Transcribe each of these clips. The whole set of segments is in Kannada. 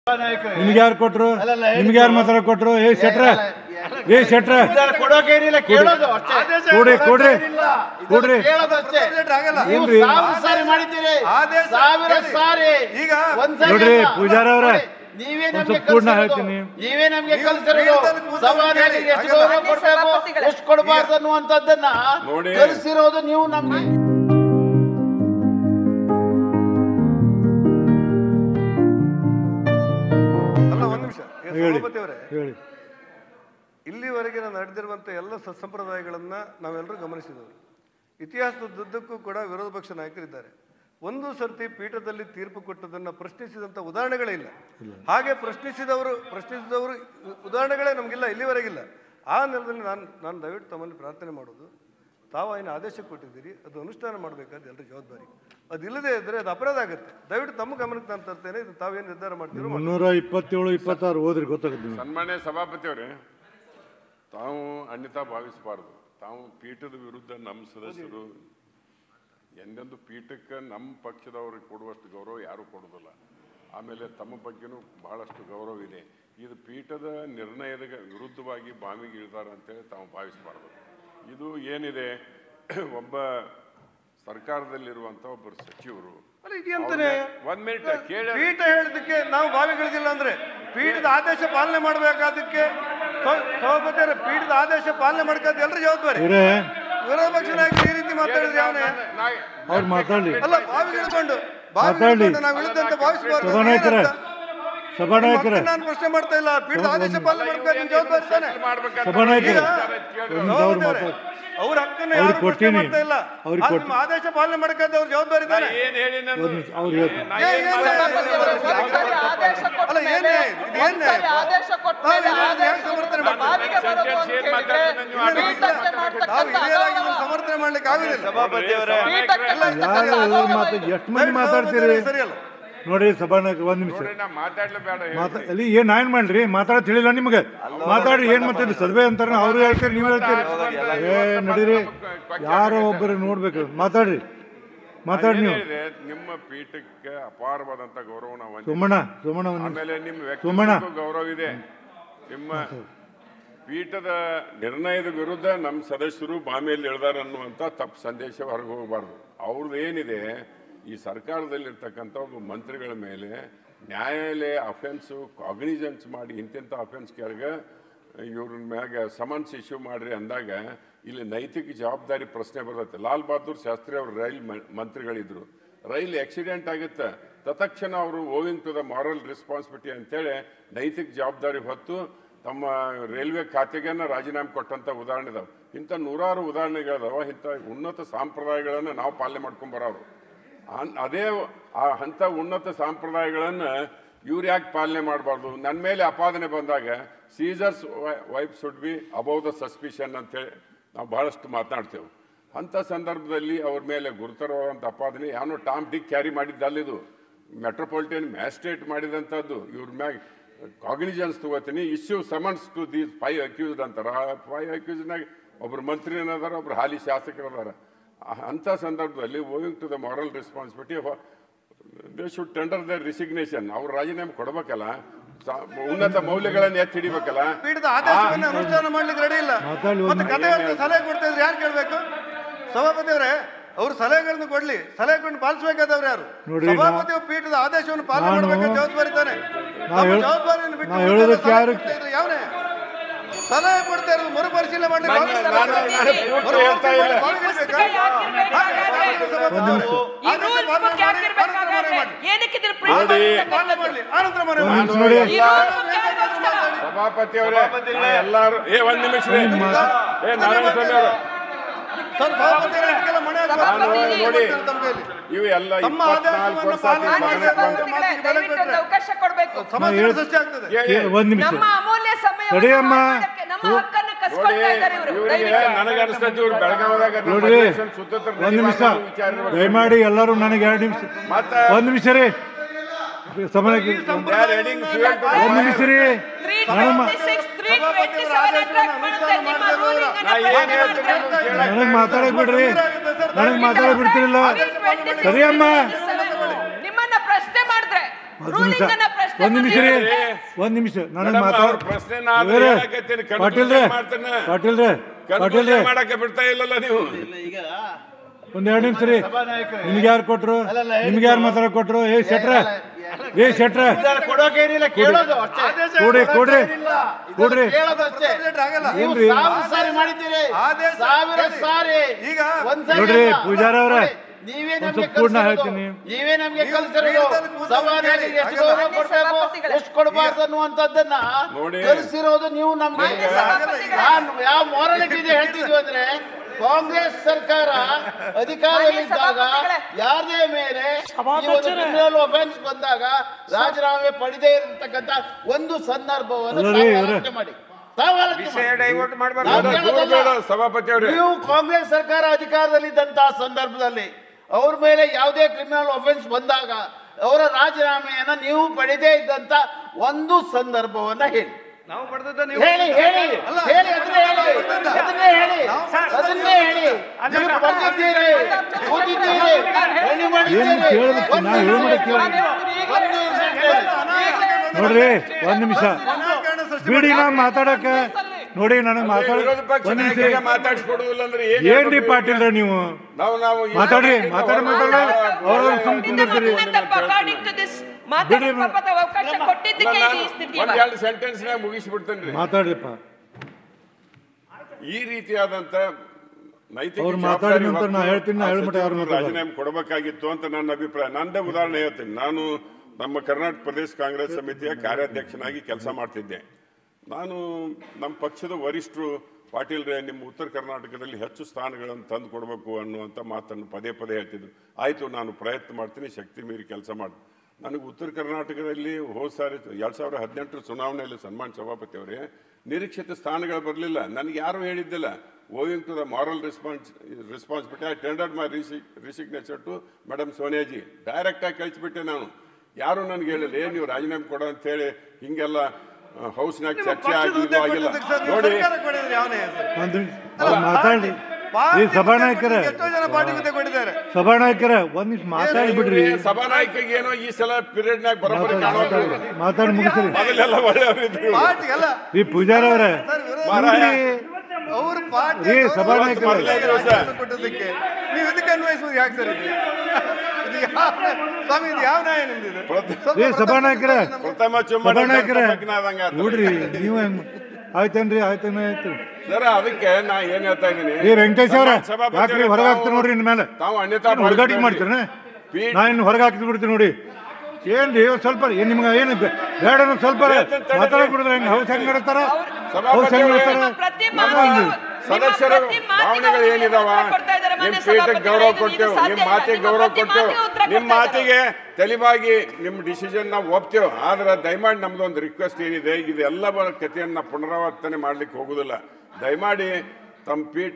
ನಿಮ್ಗೆ ಯಾರು ಕೊಟ್ರು ಅಲ್ಲಲ್ಲ, ಹೇಳಿ ನಿಮ್ಗೆ ಯಾರು ಮಾತಾಡಕ್ ಕೊಟ್ರು ಏ ಶೆಟ್ರ ಏ ಶೆಟ್ರ ಕೊಡೋಕೇನಿಲ್ಲ ಕೇಳೋದು ಅಷ್ಟೇ ಕೊಡ್ರಿ ಕೊಡ್ರಿ ಏನಿಲ್ಲ. ಇದನ್ನ ಕೊಡ್ರಿ ಕೇಳೋದು ಅಷ್ಟೇ ನೀವು ಏನ್ರಿ? ಸಾವಿರ ಸಾರಿ ಮಾಡಿದ್ದೀರಿ ಆದೇಶ ಸಾವಿರ ಕೇಳಿ. ಸಾರಿ ಈಗ ಒಂದ್ ಸಾರಿ ನೋಡ್ರಿ, ಅಲ್ಲ. ಪೂಜಾರ ಅವ್ರೆ, ನೋಡಿ, ನೀವೇ ಒಂದ್ ನಮ್ಗೆ ಸ್ವಲ್ಪ ಪೂರ್ಣ ಕಲ್ಸಿರೋದು. ಹೇಳ್ತೀನಿ. ನೀವೇ ನಮ್ಗೆ ನೀವು ಕಲ್ಸಿರೋದು ಪೀಠದಲ್ಲಿ ಕೂತ್ಕೊಂಡು ಸಭಾನಾಯಕರಿಗೆ ಕೇಳಿ. ಎಷ್ಟು ಗೌರವ ಹಾಗಲ್ಲ. ಕೊಡ್ಬೇಕು ಸಭಾಪತಿಗಳೇ. ಎಷ್ಟು ಕೊಡಬಾರ್ದು ಅನ್ನುವಂಥದ್ದನ್ನ ನೋಡಿ. ಕಲಿಸಿರೋದು ನೀವು ನಮ್ಗೆ ಅಲ್ಲ ಒಂದ್ ನಿಮಿಷ ಈಗ ಹೇಳಿ ಸಭಾಪತಿ ಅವರೇ ಹೇಳಿ ಇಲ್ಲಿವರೆಗೆ ನಡೆದಿರುವಂಥ ಎಲ್ಲ ಸತ್ಸಂಪ್ರದಾಯಗಳನ್ನ ನಾವೆಲ್ಲರೂ ಗಮನಿಸಿದವರು ಇತಿಹಾಸದುದ್ದಕ್ಕೂ ಕೂಡ ವಿರೋಧ ಪಕ್ಷ ನಾಯಕರಿದ್ದಾರೆ ಒಂದು ಸರ್ತಿ ಪೀಠದಲ್ಲಿ ತೀರ್ಪು ಕೊಟ್ಟದನ್ನ ಪ್ರಶ್ನಿಸಿದಂಥ ಉದಾಹರಣೆಗಳೇ ಇಲ್ಲ ಹಾಗೆ ಪ್ರಶ್ನಿಸಿದವರು ಪ್ರಶ್ನಿಸಿದವರು ಉದಾಹರಣೆಗಳೇ ನಮಗಿಲ್ಲ ಇಲ್ಲಿವರೆಗಿಲ್ಲ ಆ ನೆಲದಲ್ಲಿ ನಾನು ನಾನು ದಯವಿಟ್ಟು ತಮ್ಮಲ್ಲಿ ಪ್ರಾರ್ಥನೆ ಮಾಡೋದು ತಾವು ಏನು ಆದೇಶ ಕೊಟ್ಟಿದ್ದೀರಿ ಅದು ಅನುಷ್ಠಾನ ಮಾಡಬೇಕಾದ ಎಲ್ಲರ ಜವಾಬ್ದಾರಿ ಅದಿಲ್ಲದೆ ಇದ್ದರೆ ಅದು ಅಪರಾಧ ಆಗುತ್ತೆ ದಯವಿಟ್ಟು ತಮ್ಮ ಗಮನಕ್ಕೆ ನಾನು ತರ್ತೇನೆ ಇದು ತಾವೇನು ನಿರ್ಧಾರ ಮಾಡ್ತೀರೋ ಮಾಡಿ. ಮುನ್ನೂರ ಇಪ್ಪತ್ತೇಳು ಇಪ್ಪತ್ತಾರು ಓದ್ರಿ ಗೊತ್ತಾಗುತ್ತೆ ನಿಮ್ಗೆ. ಸನ್ಮಾನ್ಯ ಸಭಾಪತಿ ಅವರೇ ತಾವು ಅನ್ಯತಾ ಭಾವಿಸಬಾರದು ತಾವು ಪೀಠದ ವಿರುದ್ಧ ನಮ್ಮ ಸದಸ್ಯರು ಎಂದೆಂದು ಪೀಠಕ್ಕೆ ನಮ್ಮ ಪಕ್ಷದವ್ರಿಗೆ ಕೊಡುವಷ್ಟು ಗೌರವ ಯಾರೂ ಕೊಡೋದಿಲ್ಲ ಆಮೇಲೆ ತಮ್ಮ ಬಗ್ಗೆನೂ ಬಹಳಷ್ಟು ಗೌರವ ಇದೆ ಇದು ಪೀಠದ ನಿರ್ಣಯದ ವಿರುದ್ಧವಾಗಿ ಬಾವಿಗೆ ಇಳಿದಾರ ಅಂತೇಳಿ ತಾವು ಭಾವಿಸಬಾರ್ದು ಇದು ಏನಿದೆ ಒಬ್ಬ ಸರ್ಕಾರದಲ್ಲಿರುವಂಥ ಒಬ್ಬರು ಸಚಿವರು ಅಲ್ಲ ಇದೆಂತಾನೆ ಒಂದ್ ಮಿನಿಟ್ ಕೇಳಿ ಪೀಠ ಹೇಳಿದಕ್ಕೆ ನಾವು ಬಾವಿಗಳಿದಿಲ್ಲ ಅಂದ್ರೆ ಪೀಠದ ಆದೇಶ ಪಾಲನೆ ಮಾಡಬೇಕಾದಕ್ಕೆ ಸಭಾಪತಿಯರ ಪೀಠದ ಆದೇಶ ಪಾಲನೆ ಮಾಡ್ಕಾದ ಎಲ್ಲರ ಜವಾಬ್ದಾರಿ ಇವ್ರೇ ವಿರೋಧ ಪಕ್ಷ ನಾಯಕರು ಈ ರೀತಿ ಮಾತಾಡಿದ್ರೆ ಯಾವನೇ ಅವ್ರು ಮಾತಾಡ್ಲಿ ಅಲ್ಲ ಬಾವಿಗಿಳ್ಕೊಂಡು ಮಾತಾಡ್ಲಿ. ಬಾವಿಗಿಳ್ಕೊಂಡು ನಾವು ಇಳಿದಂತ ಭಾವಿಸಬಾರ್ದು ಸಭಾನಾಯಕರೇ ಸಭಾನಾಯಕರೇ ನಾನು ಪ್ರಶ್ನೆ ಮಾಡ್ತಾ ಇಲ್ಲ ಪೀಠದ ಆದೇಶ ಪಾಲನೆ ಮಾಡ್ಬೇಕಾದ ಜವಾಬ್ದಾರಿ ತಾನೆ ಸಭಾನಾಯಕರೇ ಈಗ ಒಂದು ಅವ್ರು ಮಾತಾಡ್ ಅವ್ರ ಹಕ್ಕನ್ನ ಅವ್ರಿಗೆ ಯಾರು ಪ್ರಶ್ನೆ ಕೊಟ್ಟೀನಿ. ಮಾಡ್ತಾ ಇಲ್ಲ ಅವ್ರಿಗೆ ಆದ್ರೆ ಕೊಟ್ಟು- ನಿಮ್ಮ ಆದೇಶ ಪಾಲನೆ ಮಾಡ್ಬೇಕಾದ ಅವ್ರ ಜವಾಬ್ದಾರಿ ತಾನೆ ಏನ್ ಹೇಳಿ ನಾನು ಒಂದ್ ನಿಮಿಷ ಅವ್ರು ಹೇಳ್ತಾರೆ ನಾ ಏ, ಏನ್ ಏನ್ ಮಾಡ್ದೆ? ಸಭಾಪತಿಯವರು ಒಂದ್ಸರಿ ಆದೇಶ ಕೊಟ್ಟ ಅಲ್ಲ, ಏನ್ ಮೇಲೆ, ನ್ಯಾಯ? ಇದು ಏನ್ ನ್ಯಾಯ? ಒಂದ್ಸರಿ ಆದೇಶ ಕೊಟ್ಟ ನಾವು ಮೇಲೆ ಇದನ್ನ ಆದೇಶ ಯಾಕೆ ಸಮರ್ಥನೆ ಕೊಟ್ಟು ಬಾವಿಗೆ ಬರೋದು ಅಂತ ಏನ್ ಹೇಳಿದ್ರೆ ಮಾತಾಡ್ತೀರ ನೀವು? ಪೀಠಕ್ಕೆ ನಾವು ಮಾಡ್ತಕ್ಕಂಥ ಹಿರಿಯರಾಗಿ ಇದನ್ನ ಅಗೌರವ. ಸಮರ್ಥನೆ ಮಾಡ್ಲಿಕ್ಕೆ ಆಗುದಿಲ್ಲ ಸಭಾಪತಿಯವರೇ ಪೀಠಕ್ಕೆ ಯಾರು ಮಾಡ್ತಕ್ಕಂಥ ಎಲ್ಲರೂ ಅಗೌರವ ಮಾತು ಇದು. ಎಷ್ಟು ಮಂದಿ ಮಾತಾಡ್ತೀರಿ ಸರಿಯಲ್ಲ ನೋಡಿ ಸಭಾನಾಯಕ ಒಂದ್ ನಿಮಿಷ ನೋಡ್ರಿ ನಾ ಮಾತಾಡ್ಲೇಬೇಡ ಮಾತಾ ಅಲ್ಲಿ ಏನ್ ನಾನ್ ಮಾಡ್ರಿ ಮಾತಾಡೋದ್ ತಿಳಿಲ್ಲ ನಿಮ್ಗೆ ಮಾತಾಡ್ರಿ ಏನ್ ಮಾತಾಡ್ರಿ ಸದ್ವೆ ಅಂತಾರ ಅವ್ರು ಹೇಳ್ತೀರಿ ನೀವು ಹೇಳ್ತೀರಿ ಏ ನಡೀರಿ ಯಾರೋ ಒಬ್ಬರು ನೋಡ್ಬೇಕು ಮಾತಾಡ್ರಿ ಮಾತಾಡ್ರಿ ನೀವು ಹೇಳಿದೆ ನಿಮ್ಮ ಪೀಠಕ್ಕೆ ಅಪಾರವಾದಂತ ಗೌರವ ನಾವು ಹೊಂದಿದ್ದೀವಿ. ಸುಮಣ ಸುಮಣ ಒಂದ್ ನಿಮಿಷ ಆಮೇಲೆ ನಿಮ್ಮ ಸುಮಣ. ವ್ಯಕ್ತಿತ್ವಕ್ಕೂ ಗೌರವ ಇದೆ ನಿಮ್ಮ ಪೀಠದ ನಿರ್ಣಯದ ವಿರುದ್ಧ ನಮ್ಮ ಸದಸ್ಯರು ಬಾಮಿಯಲ್ಲಿ ಇಳ್ದಾರ ಅನ್ನುವಂಥ ತಪ್ಪು ಸಂದೇಶ ಹೊರಗೆ ಹೋಗಬಾರ್ದು ಅವ್ರದ್ದು ಏನಿದೆ ಈ ಸರ್ಕಾರದಲ್ಲಿರ್ತಕ್ಕಂಥ ಒಬ್ಬ ಮಂತ್ರಿಗಳ ಮೇಲೆ ನ್ಯಾಯಾಲಯ ಅಫೆನ್ಸು ಕಾಗ್ನಿಜೆನ್ಸ್ ಮಾಡಿ ಇಂತಿಂಥ ಅಫೆನ್ಸ್ ಕೆಳಗೆ ಇವ್ರ ಮ್ಯಾಗ ಸಮನ್ಸ್ ಇಶ್ಯೂ ಮಾಡ್ರಿ ಅಂದಾಗ ಇಲ್ಲಿ ನೈತಿಕ ಜವಾಬ್ದಾರಿ ಪ್ರಶ್ನೆ ಬರ್ತೈತೆ ಲಾಲ್ ಬಹದ್ದೂರ್ ಶಾಸ್ತ್ರಿ ಅವರು ರೈಲ್ ಮ- ಮಂತ್ರಿಗಳಿದ್ರು ರೈಲ್ ಆಕ್ಸಿಡೆಂಟ್ ಆಗುತ್ತೆ ತತ್ಕ್ಷಣ ಅವರು owing to the moral responsibility ಅಂತೇಳಿ ನೈತಿಕ ಜವಾಬ್ದಾರಿ ಹೊತ್ತು ತಮ್ಮ ರೈಲ್ವೆ ಖಾತೆಗನ್ನ ರಾಜೀನಾಮೆ ಕೊಟ್ಟಂತ ಉದಾಹರಣೆ ಇದಾವೆ ಇಂಥ ನೂರಾರು ಉದಾಹರಣೆಗಳಿದಾವ ಇಂಥ ಉನ್ನತ ಸಂಪ್ರದಾಯಗಳನ್ನು ನಾವು ಪಾಲನೆ ಮಾಡ್ಕೊಂಡ್ ಬರೋರು ಅನ್- ಅದೇ ಆ ಅಂಥ ಉನ್ನತ ಸಂಪ್ರದಾಯಗಳನ್ನು ಇವ್ರು ಯಾಕೆ ಪಾಲನೆ ಮಾಡಬಾರ್ದು ನನ್ನ ಮೇಲೆ ಅಪಾದನೆ ಬಂದಾಗ Caesar's wife should be above the suspicion ಅಂತೇಳಿ ನಾವು ಬಹಳಷ್ಟು ಮಾತನಾಡ್ತೇವೆ ಅಂಥ ಸಂದರ್ಭದಲ್ಲಿ ಅವ್ರ ಮೇಲೆ ಗುರುತರವಾದಂಥ ಅಪಾದನೆ ಯಾವನೋ ಟಾಮ್ ಡಿಕ್ ಕ್ಯಾರಿ ಮಾಡಿದ್ದಲ್ಲಿದು ಮೆಟ್ರೋಪಾಲಿಟನ್ ಮ್ಯಾಜಿಸ್ಟ್ರೇಟ್ ಮಾಡಿದಂಥದ್ದು ಇವ್ರ ಮ್ಯಾಗ ಕಾಗ್ನಿಜನ್ಸ್ ತಗೋತೀನಿ issue summons to these five accused ಅಂತಾರ ಫೈವ್ ಅಕ್ಯೂಸ್ಡ್ನಾಗ ಒಬ್ರು ಮಂತ್ರಿ ಏನದಾರ ಒಬ್ರು ಹಾಲಿ ಶಾಸಕರು ಅದಾರ ಆ- ಅಂಥ ಸಂದರ್ಭದಲ್ಲಿ owing to the moral responsibility they should tender the resignation ಅವ್ರು ರಾಜೀನಾಮೆ ಕೊಡಬೇಕಲ್ಲ ಸ- ಉನ್ನತ ಮೌಲ್ಯಗಳನ್ನು ಎತ್ತಿ ಹಿಡಿಬೇಕಲ್ಲ ಪೀಠದ ಆದೇಶವನ್ನು ಅನುಷ್ಠಾನ ಮಾಡ್ಲಿಕ್ಕೆ ರೆಡಿ ಇಲ್ಲ ಮಾತಾಡಿ ಮತ್ತೆ ಕತೆ ಹೇಳ್ತಾ ಸಲಹೆ ಕೊಡ್ತಾ ಇದ್ರೆ ಯಾರು ಕೇಳ್ಬೇಕು ಸಭಾಪತಿ ಅವರೇ ಅವ್ರು ಸಲಹೆಗಳನ್ನು ಕೊಡ್ಲಿ ಸಲಹೆ ಕೊಂಡು ಪಾಲಿಸಬೇಕಾದವ್ರು ಯಾರು ನೋಡ್ರಿ, ನಾ- ಸಭಾಪತಿ ಪೀಠದ ಆದೇಶವನ್ನು ಪಾಲನೆ ನಾನು- ಮಾಡಬೇಕಾದ ಜವಾಬ್ದಾರಿ ತಾನೆ ನಾ ತಮ್ಮ ಹೇಳ್- ಜವಾಬ್ದಾರಿಯನ್ನು ಬಿಟ್ಟು ನಾ ಉಳಿದೆಲ್ಲ ಹೇಳೋದಕ್ಕೆ ಸಲಹೆ ಯಾರು- ಕೊಡ್ತಾ ಇದ್ರೆ ಯಾವನೇ ಸಲಹೆ ಕೊಡ್ತಾ ಇರೋದು ಮರುಪರಿಶೀಲನೆ ಮಾಡ್ಲಿಕ್ಕೆ ನಾನು- ಅವಕಾಶ ನಾನು- ಇಲ್ಲ. ನಾನು ಪೂರ್ತಿ ಹೇಳ್ತಾ ಇಲ್ಲ. ಬಾವಿಗಿಳಿಬೇಕಾ? ಪುಸ್ತಕ ಯಾಕಿರ್ಬೇಕು ಹಾಗಾದ್ರೆ? ಒಂದ್ ನಿಮಿಷ ಈ ಆದೇಶ ರೂಲ್ಸ್ ಪಾಲನೆ ಬುಕ್ ಯಾಕಿರ್ಬೇಕು ಮಾಡಿ, ಆನಂತರ ಹಾಗಾದ್ರೆ? ಮಾಡಿ. ಏನಕ್ಕೆ ಇದ್ರ ನೋಡಿ. ಪ್ರಿಂಟ್ ಪಾಲನೆ ಮಾಡ್ತಕ್ಕಂಥದ್ದು? ಮಾಡ್ಲಿ ಆನಂತರ ಮನೆ ಒಂದ್ ಮಾಡಿ. ನಿಮಿಷ ನೋಡಿ ಈ ರೂಲ್ಸ್ ಬುಕ್ ಯಾರಿಗೋಸ್ಕರ? ಸಭಾಪತಿ ಅವರೇ ಎಲ್ಲಾರು ಏ ಒಂದ್ ನಿಮಿಷ ರೀ. ಏ ನಾರಾಯಣ ಸ್ವಾಮಿ ಅವರು ಸರ್, ಸಭಾಪತಿ ಅವರೇ, ಇದಕ್ಕೆಲ್ಲ ಮಣೆ ಹಾಕ್ಬೇಕು. ನಾನು ನೋಡಿ ತಮ್ಮ ಕೈಯಲ್ಲಿ. ಇವು ಎಲ್ಲ ತಮ್ಮ ಇಪ್ಪತ್ನಾಲ್ಕು ಆದೇಶವನ್ನು ವರ್ಷ ಪಾಲನೆ ಮಾನ್ಯ ಮಾಡಿ. ಸಭಾಪತಿಗಳೇ, ದಯವಿಟ್ಟು ಒಂದು ಅವಕಾಶ ಕೊಡ್ಬೇಕು ಸಮಸ್ಯೆಗಳು ಸೃಷ್ಟಿ ಆಗ್ತದೆ ಏ, ಒಂದ್ ನಿಮಿಷ ನಮ್ಮ ಅಮೂಲ್ಯ ಸಮಯ ತಡೆಯಮ್ಮ. ನಮ್ಮ ಹಕ್ಕನ್ನು ಕಸ್ಕೊಳ್ತಾ ನೋಡಿ ಇದ್ದಾರೆ ಇವರು ಇವರಿಗೆ ದಯವಿಟ್ಟು ನನಗನ್ಸ್ತೈತಿ ಇವ್ರು ಬೆಳಗಾವದಾಗ ನಮ್ಮ ನೋಡ್ರಿ ಅಧಿವೇಶನ ಸುತ್ತತ್ರ ಒಂದ್ ನಿಮಿಷ ನಡೆಯುವಾಗ ವಿಚಾರ ಇರ್ಬೇಕು. ದಯಮಾಡಿ ಎಲ್ಲರೂ ನನಗೆ ಎರಡು ನಿಮಿಷ ಮತ್ತೆ ಒಂದ್ ನಿಮಿಷ ರೀ ಸಮಯಕ್ಕೆ They are heading fuel to the ಒಂದ್ ನಿಮಿಷ ರೀ ನಾನು ಮಾ- 326, 327 attract ಮಾಡುತ್ತೆ ನಿಮ್ಮ ruling ಅನ್ನ ನಾ ಏನ್ ಪ್ರಶ್ನೆ ಹೇಳ್ತೀನಿ ಮಾಡ್ತಾರೆ. ಅಂತ ಕೇಳ- ನನಗೆ ಮಾತಾಡಕ್ ಬಿಡ್ರಿ ನನಗೆ ಮಾತಾಡಕ್ ಬಿಡ್ತಿರಲ್ಲ 326 ಸರಿಯಮ್ಮ ನಿಮ್ಮನ್ನ ಪ್ರಶ್ನೆ ಮಾಡಿದ್ರೆ ಹತ್ತು ನಿಮಿಷ ರೂಲಿಂಗ್ ಅನ್ನ ಪ್ರಶ್ನೆ ಒಂದ್ ನಿಮಿಷ ರೀ ಒಂದ್ ನಿಮಿಷ ನನಗೆ ಮೇಡಮ್, ಮಾತಾಡ ಅವ್ರ ಪ್ರಶ್ನೆ ನಾನು ಇವರೇ, ಹೇಳಕತ್ತೀನಿ, conclusion ಪಾಟೀಲ್ರೇ ಮಾಡ್ತೇನೆ. ಪಾಟೀಲ್ರೇ ಪಾಟೀಲ್ರೇ ಕನ್ಫ್ಯೂಷನ್ ಮಾಡಕ್ಕೆ ಬಿಡ್ತಾ ಇಲ್ಲಲ್ಲ ನೀವು ಈಗ ಒಂದ್ ಎರಡು ನಿಮಿಷ ರೀ ಸಭಾನಾಯಕರೇ. ನಿಮ್ಗೆ ಯಾರು ಕೊಟ್ರು ಅಲ್ಲಲ್ಲ, ನಿಮ್ಗೆ ಯಾರು ಮಾತಾಡಕ್ ಕೊಟ್ರು ಏ ಶೆಟ್ರ ಏ ಶೆಟ್ರ ಇದನ್ನ ಕೊಡೋಕೇನಿಲ್ಲ ಕೇಳೋದು ಅಷ್ಟೇ ಕೊಡ್ರಿ ಕೊಡ್ರಿ ಇದನ್ನ ಕೊಡ್ರಿ ಕೇಳೋದು ಅಷ್ಟೇ ಆಗಲ್ಲ ನೀವು ಏನ್ರಿ? ಸಾವಿರ ಸಾರಿ ಮಾಡಿದ್ದೀರಿ ಆದೇಶ ಸಾವಿರ ಸಾರಿ ಈಗ ಒಂದ್ ಸಾರಿ ನೋಡ್ರಿ, ಅಲ್ಲ. ಪೂಜಾರಿ ಅವ್ರೆ, ನೋಡಿ, ನೀವೇ ಒಂದ್ ನಮ್ಗೆ ಸ್ವಲ್ಪ ಪೂರ್ಣ ಕಲ್ಸಿರೋದು. ಹೇಳ್ತೀನಿ. ನೀವೇ ನಮ್ಗೆ ನೀವು ಕಲ್ಸಿರೋದು ಪೀಠದಲ್ಲಿ ಕೂತ್ಕೊಂಡು ಸಭಾನಾಯಕರಿಗೆ ಕೇಳಿ. ಎಷ್ಟು ಗೌರವ ಮಾನ್ಯ ಕೊಡ್ಬೇಕು ಸಭಾಪತಿಗಳೇ. ಎಷ್ಟು ಕೊಡಬಾರ್ದು ಅನ್ನುವಂಥದ್ದನ್ನ ನೋಡಿ. ಕಲಿಸಿರೋದು ನೀವು ನಮ್ಗೆ ಮಾನ್ಯ ಸಭಾಪತಿಗಳೇ. ನಾನು ಯಾವ ಮಾರಾಟಕ್ಕೆ ಇದೆ ಹೇಳ್ತಿದ್ವಿ ಅಂದ್ರೆ ಕಾಂಗ್ರೆಸ್ ಸರ್ಕಾರ ಅಧಿಕಾರದಲ್ಲಿದ್ದಾಗ ಮಾನ್ಯ ಸಭಾಪತಿಗಳೇ. ಯಾರದೇ ಮೇಲೆ ಕ್ರಿಮಿನಲ್ ಒಫೆನ್ಸ್ ಬಂದಾಗ ರಾಜೀನಾಮೆ ಪಡೆದೇ ಇರತಕ್ಕಂತ ಒಂದು ಸಂದರ್ಭವನ್ನು ಅಲ್ಲ ರೀ, ತಾವು ಇವ್ರೆ. ಆಲೋಚನೆ ಮಾಡಿ ತಾವು ಆಲೋಚನೆ ವಿಷಯ ಮಾಡಿ. ಡೈವರ್ಟ್ ಮಾಡಬಾರ್ದು ನಾವು ದೂರ ಕೇಳೋದಲ್ಲ. ಬೇಡ, ಸಭಾಪತಿ ಅವರೇ ನೀವು ಕಾಂಗ್ರೆಸ್ ಸರ್ಕಾರ ಅಧಿಕಾರದಲ್ಲಿದ್ದಂತಹ ಸಂದರ್ಭದಲ್ಲಿ ಅವ್ರ ಮೇಲೆ ಯಾವುದೇ ಕ್ರಿಮಿನಲ್ ಒಫೆನ್ಸ್ ಬಂದಾಗ ಅವರ ರಾಜೀನಾಮೆಯನ್ನ ನೀವು ಪಡೆದೇ ಇದ್ದಂತ ಒಂದು ಸಂದರ್ಭವನ್ನ ಹೇಳಿ ನಾವು ಪಡೆದದ್ದ ನೀವು ಹೇಳಿ ಹೇಳಿ ಅಲ್ಲ, ಹೇಳಿ ಅದನ್ನೇ ಹೇಳಿ ಪಡೆದದ್ದ. ಅದನ್ನೇ ಹೇಳಿ ಅದನ್ನೇ ಹೇಳಿ ನೀವು ಬಂದಿದ್ದೀರಿ ಕೂತಿದ್ದೀರಿ ಧ್ವನಿ ಮಾಡಿದ್ದೀರಿ. ಏನು ಕೇಳ್ಬೇಕು? ಒಂದು ನಾ ಹೇಳೋ ನಿಮಿಷ ಕೇಳಿ. ಒಂದು ನಿಮಿಷ ಕೇಳಿ. ನೋಡ್ರಿ ಒಂದ್ ನಿಮಿಷ ರಾಜಕಾರಣ ಸೃಷ್ಟಿ ಬಿಡಿ ನಾ ಮಾತಾಡಕ ನೋಡಿ ನನಗೆ ಮಾತಾಡ ವಿರೋಧ ಪಕ್ಷ ಒಂದ್ ನಿಮಿಷ ನಾಯಕರಿಗೆ ಮಾತಾಡ್ಸ್ಕೊಡುದಿಲ್ಲ ಅಂದ್ರೆ ಏನ್ ಏನ್ರಿ ಹೇಳ್ಬೇಕು? ಪಾಟೀಲ್ರ ನೀವು ನಾವು ನಾವು ಈ- ಮಾತಾಡ್ರಿ ಮಾತಾಡಿ ಮಾತಾಡ ಅವ್ರ ಸುಮ್ ಕುಂದಿರ್ತೀರಿ ಅಕಾರ್ಡಿಂಗ್ ಟು ದಿಸ್ ಬಿಡ್ರಿ ಮಾತಾಡೋ ಪಾಪದ ಅವಕಾಶ ಕೊಟ್ಟಿದ್ದಕ್ಕೆ ನಾನು ಈ ಸ್ಥಿತಿ ಒಂದ್ ಎರಡು ಸೆಂಟೆನ್ಸ್ ನಾಗ ಮುಗಿಸ್ಬಿಡ್ತೇನ್ರಿ ಮಾತಾಡ್ರಿಪ್ಪ ಈ ರೀತಿಯಾದಂತ ನೈತಿಕ ಅವ್ರು ಜವಾಬ್ದಾರಿ ಮಾತಾಡಿದ ನಂತರ ಹೊತ್ತು ನಾ ಹೇಳ್ತೀನಿ, ನಾ ಆ ಹೇಳ್ಬಿಟ್ಟು ಯಾರು ಸಚಿವರು ಮಾತಾಡಲ್ಲ. ರಾಜೀನಾಮೆ ಕೊಡಬೇಕಾಗಿತ್ತು ಅಂತ ನನ್ನ ಅಭಿಪ್ರಾಯ ನಂದೇ ಉದಾಹರಣೆ ಹೇಳ್ತೀನಿ ನಾನು ನಮ್ಮ ಕರ್ನಾಟಕ ಪ್ರದೇಶ ಕಾಂಗ್ರೆಸ್ ಸಮಿತಿಯ ಕಾರ್ಯಾಧ್ಯಕ್ಷನಾಗಿ ಕೆಲಸ ಮಾಡ್ತಿದ್ದೆ ನಾನು ನಮ್ಮ ಪಕ್ಷದ ವರಿಷ್ಠರು ಪಾಟೀಲ್ರೇ ನಿಮ್ಮ ಉತ್ತರ ಕರ್ನಾಟಕದಲ್ಲಿ ಹೆಚ್ಚು ಸ್ಥಾನಗಳನ್ನು ತಂದು ಕೊಡಬೇಕು ಅನ್ನುವಂಥ ಮಾತನ್ನು ಪದೇ ಪದೇ ಹೇಳ್ತಿದ್ರು ಆಯಿತು ನಾನು ಪ್ರಯತ್ನ ಮಾಡ್ತೀನಿ ಶಕ್ತಿ ಮೀರಿ ಕೆಲಸ ಮಾಡಿ ನನಗೆ ಉತ್ತರ ಕರ್ನಾಟಕದಲ್ಲಿ ಹೋದ ಸಾರಿ ಎರಡು ಸಾವಿರದ ಹದಿನೆಂಟರ ಚುನಾವಣೆಯಲ್ಲಿ ಸನ್ಮಾನ್ ಸಭಾಪತಿ ಅವರೇ ನಿರೀಕ್ಷಿತ ಸ್ಥಾನಗಳು ಬರಲಿಲ್ಲ ನನಗೆ ಯಾರು ಹೇಳಿದ್ದಿಲ್ಲ owing to the moral response responsibility I tendered my ರಿಸಿಗ್ನೇಚರ್ to madam ಸೋನಿಯಾಜಿ ಡೈರೆಕ್ಟಾಗಿ ಕಳಿಸ್ಬಿಟ್ಟೆ ನಾನು ಯಾರು ನನಗೆ ಹೇಳಿಲ್ಲ ಏನು ನೀವು ರಾಜೀನಾಮೆ ಕೊಡೋ ಅಂತೇಳಿ ಹಿಂಗೆಲ್ಲ ಹೌಸ್ನಾಗ ಚರ್ಚೆ ಆಗಿ ಇದು ಆಗಿಲ್ಲ ನೋಡಿ ಒಂದ್ ನಿಮಿಷ ಅವ್ರು ಮಾತಾಡ್ರಿ ಈ ಸಭಾನಾಯಕರ ಎಷ್ಟೋ ಜನ ಪಾರ್ಟಿ ಹುದ್ದೆ ಕೊಟ್ಟಿದ್ದಾರೆ ಸಭಾನಾಯಕರ ಒಂದ್ ನಿಮಿಷ ಮಾತಾಡಿ ಬಿಡ್ರಿ ಸಭಾನಾಯಕಿಗೆ ಏನೋ ಈ ಸಲ ಪೀರಿಯಡ್ನಾಗ ಬರೋಬ್ಬರಿ ಕಾಣೋದು ಮಾತಾಡಿ ಮುಗಿಸ್ರಿ ಮೊದಲೆಲ್ಲ ಒಳ್ಳೆಯವರಿದ್ರು ಪಾರ್ಟಿ ಅಲ್ಲ ಈ ಪೂಜಾರಿ ಅವ್ರೆ ಮಾರಾಯ. ಅವ್ರ ಪಾರ್ಟಿ ಏ, ಸಭಾನಾಯಕರು. ಮೊದಲನೇ ದಿವಸ. ಕೊಟ್ಟದಕ್ಕೆ ನೀವು ಇದಕ್ಕೆ ಅನ್ವಯಿಸುವುದು ಯಾಕೆ ಸರ್ ಇದು ಇದು ಯಾವ ಸ್ವಾಮಿ ಇದು ಯಾವ ನ್ಯಾಯ ನಿಮ್ದು ಇದು? ಪ್ರತಿ- ಸ್ವಲ್ಪ ಏ ಸಭಾನಾಯಕರ ಪ್ರಥಮ ಚುಂಬನ ಸಭಾನಾಯಕರ ಪಕ್ಕನಾದಂಗ ಆತು. ನೋಡ್ರಿ ನೀವು ಹೆಂಗ್ ಆಯ್ತೇನ್ರಿ ಆಯ್ತೇನ ಆಯ್ತು ಸರ್ ಅದಕ್ಕೆ ನಾ ಏನ್ ಹೇಳ್ತಾ ಇದ್ದೀನಿ ಏ ವೆಂಕಟೇಶ್ ಅವ್ರ ಸಭಾಪತಿ ಯಾಕ್ರಿ ಅವರೇ, ಹೊರಗೆ ತಾವು- ಹಾಕ್ತೀರಿ ನೋಡ್ರಿ ಇನ್ ಮೇಲೆ ತಾವು ಅನ್ಯತಾ ಹುಡುಗಾಟಿಗೆ ಮಾಡ್ತೀರ ಪೀಠ- ನಾ ಇನ್ನು ಹೊರಗೆ ಹಾಕ್ತಿ ಬಿಡ್ತೀನಿ ನೋಡಿ ಏನ್ರಿ ಒಂದ್ ಸ್ವಲ್ಪ ಏನ್ ನಿಮ್ಗೆ ಏನು ಬೇ- ಬೇಡ ಅನ್ನೋದ್ ಸ್ವಲ್ಪ ಹೇಳ್ತೀನಿ ತಡೀರಿ. ಮಾತಾಡಕ್ ಬಿಡಿದ್ರೆ ಹೆಂಗ್ ಹೌಸ್ ಹೆಂಗ್ ನಡೀತಾರ ಸಭಾಪತಿ ಹೌಸ್ ಹೆಂಗ್ ಅವರೇ, ನಡೀತಾರ ನಿಮ್ಮ ಪ್ರತಿ ನಮ್ಮ ಮಾತಿಗೂ- ಒಂದು ನಿಮ್ಮ ಸದಸ್ಯರ ಪ್ರತಿ ಮಾತಿಗೂ ಭಾವನೆಗಳು ಉತ್ತರ ಏನಿದಾವ ಕೊಡ್ತಾ ಇದ್ದಾರೆ ಮಾನ್ಯ ನಿಮ್ ಪೀಠಕ್ಕೆ ಸಭಾಪತಿಗಳೇ, ಗೌರವ ಇದು ಕೊಡ್ತೇವೆ ಸಾಧ್ಯ ನಿಮ್ ಇಲ್ಲ. ಮಾತಿಗೆ ನಿಮ್ಮ ಗೌರವ ಪ್ರತಿ ಕೊಡ್ತೇವೆ ಮಾತಿಗೂ ಉತ್ತರ ನಿಮ್ ಕೊಡ್ತಾ ಇದ್ದಾರೆ. ಮಾತಿಗೆ ತಲೆಬಾಗಿ ನಿಮ್ ಡಿಸಿಷನ್ ನಾವು ಒಪ್ತೇವೆ ಆದ್ರೆ ದಯಮಾಡಿ ನಮ್ದೊಂದು ರಿಕ್ವೆಸ್ಟ್ ಏನಿದೆ ಇದೆಲ್ಲ ಕಥೆಯನ್ನ ಪುನರಾವರ್ತನೆ ಮಾಡ್ಲಿಕ್ಕೆ ಹೋಗುದಿಲ್ಲ ದಯಮಾಡಿ ತಮ್ಮ ಪೀಠ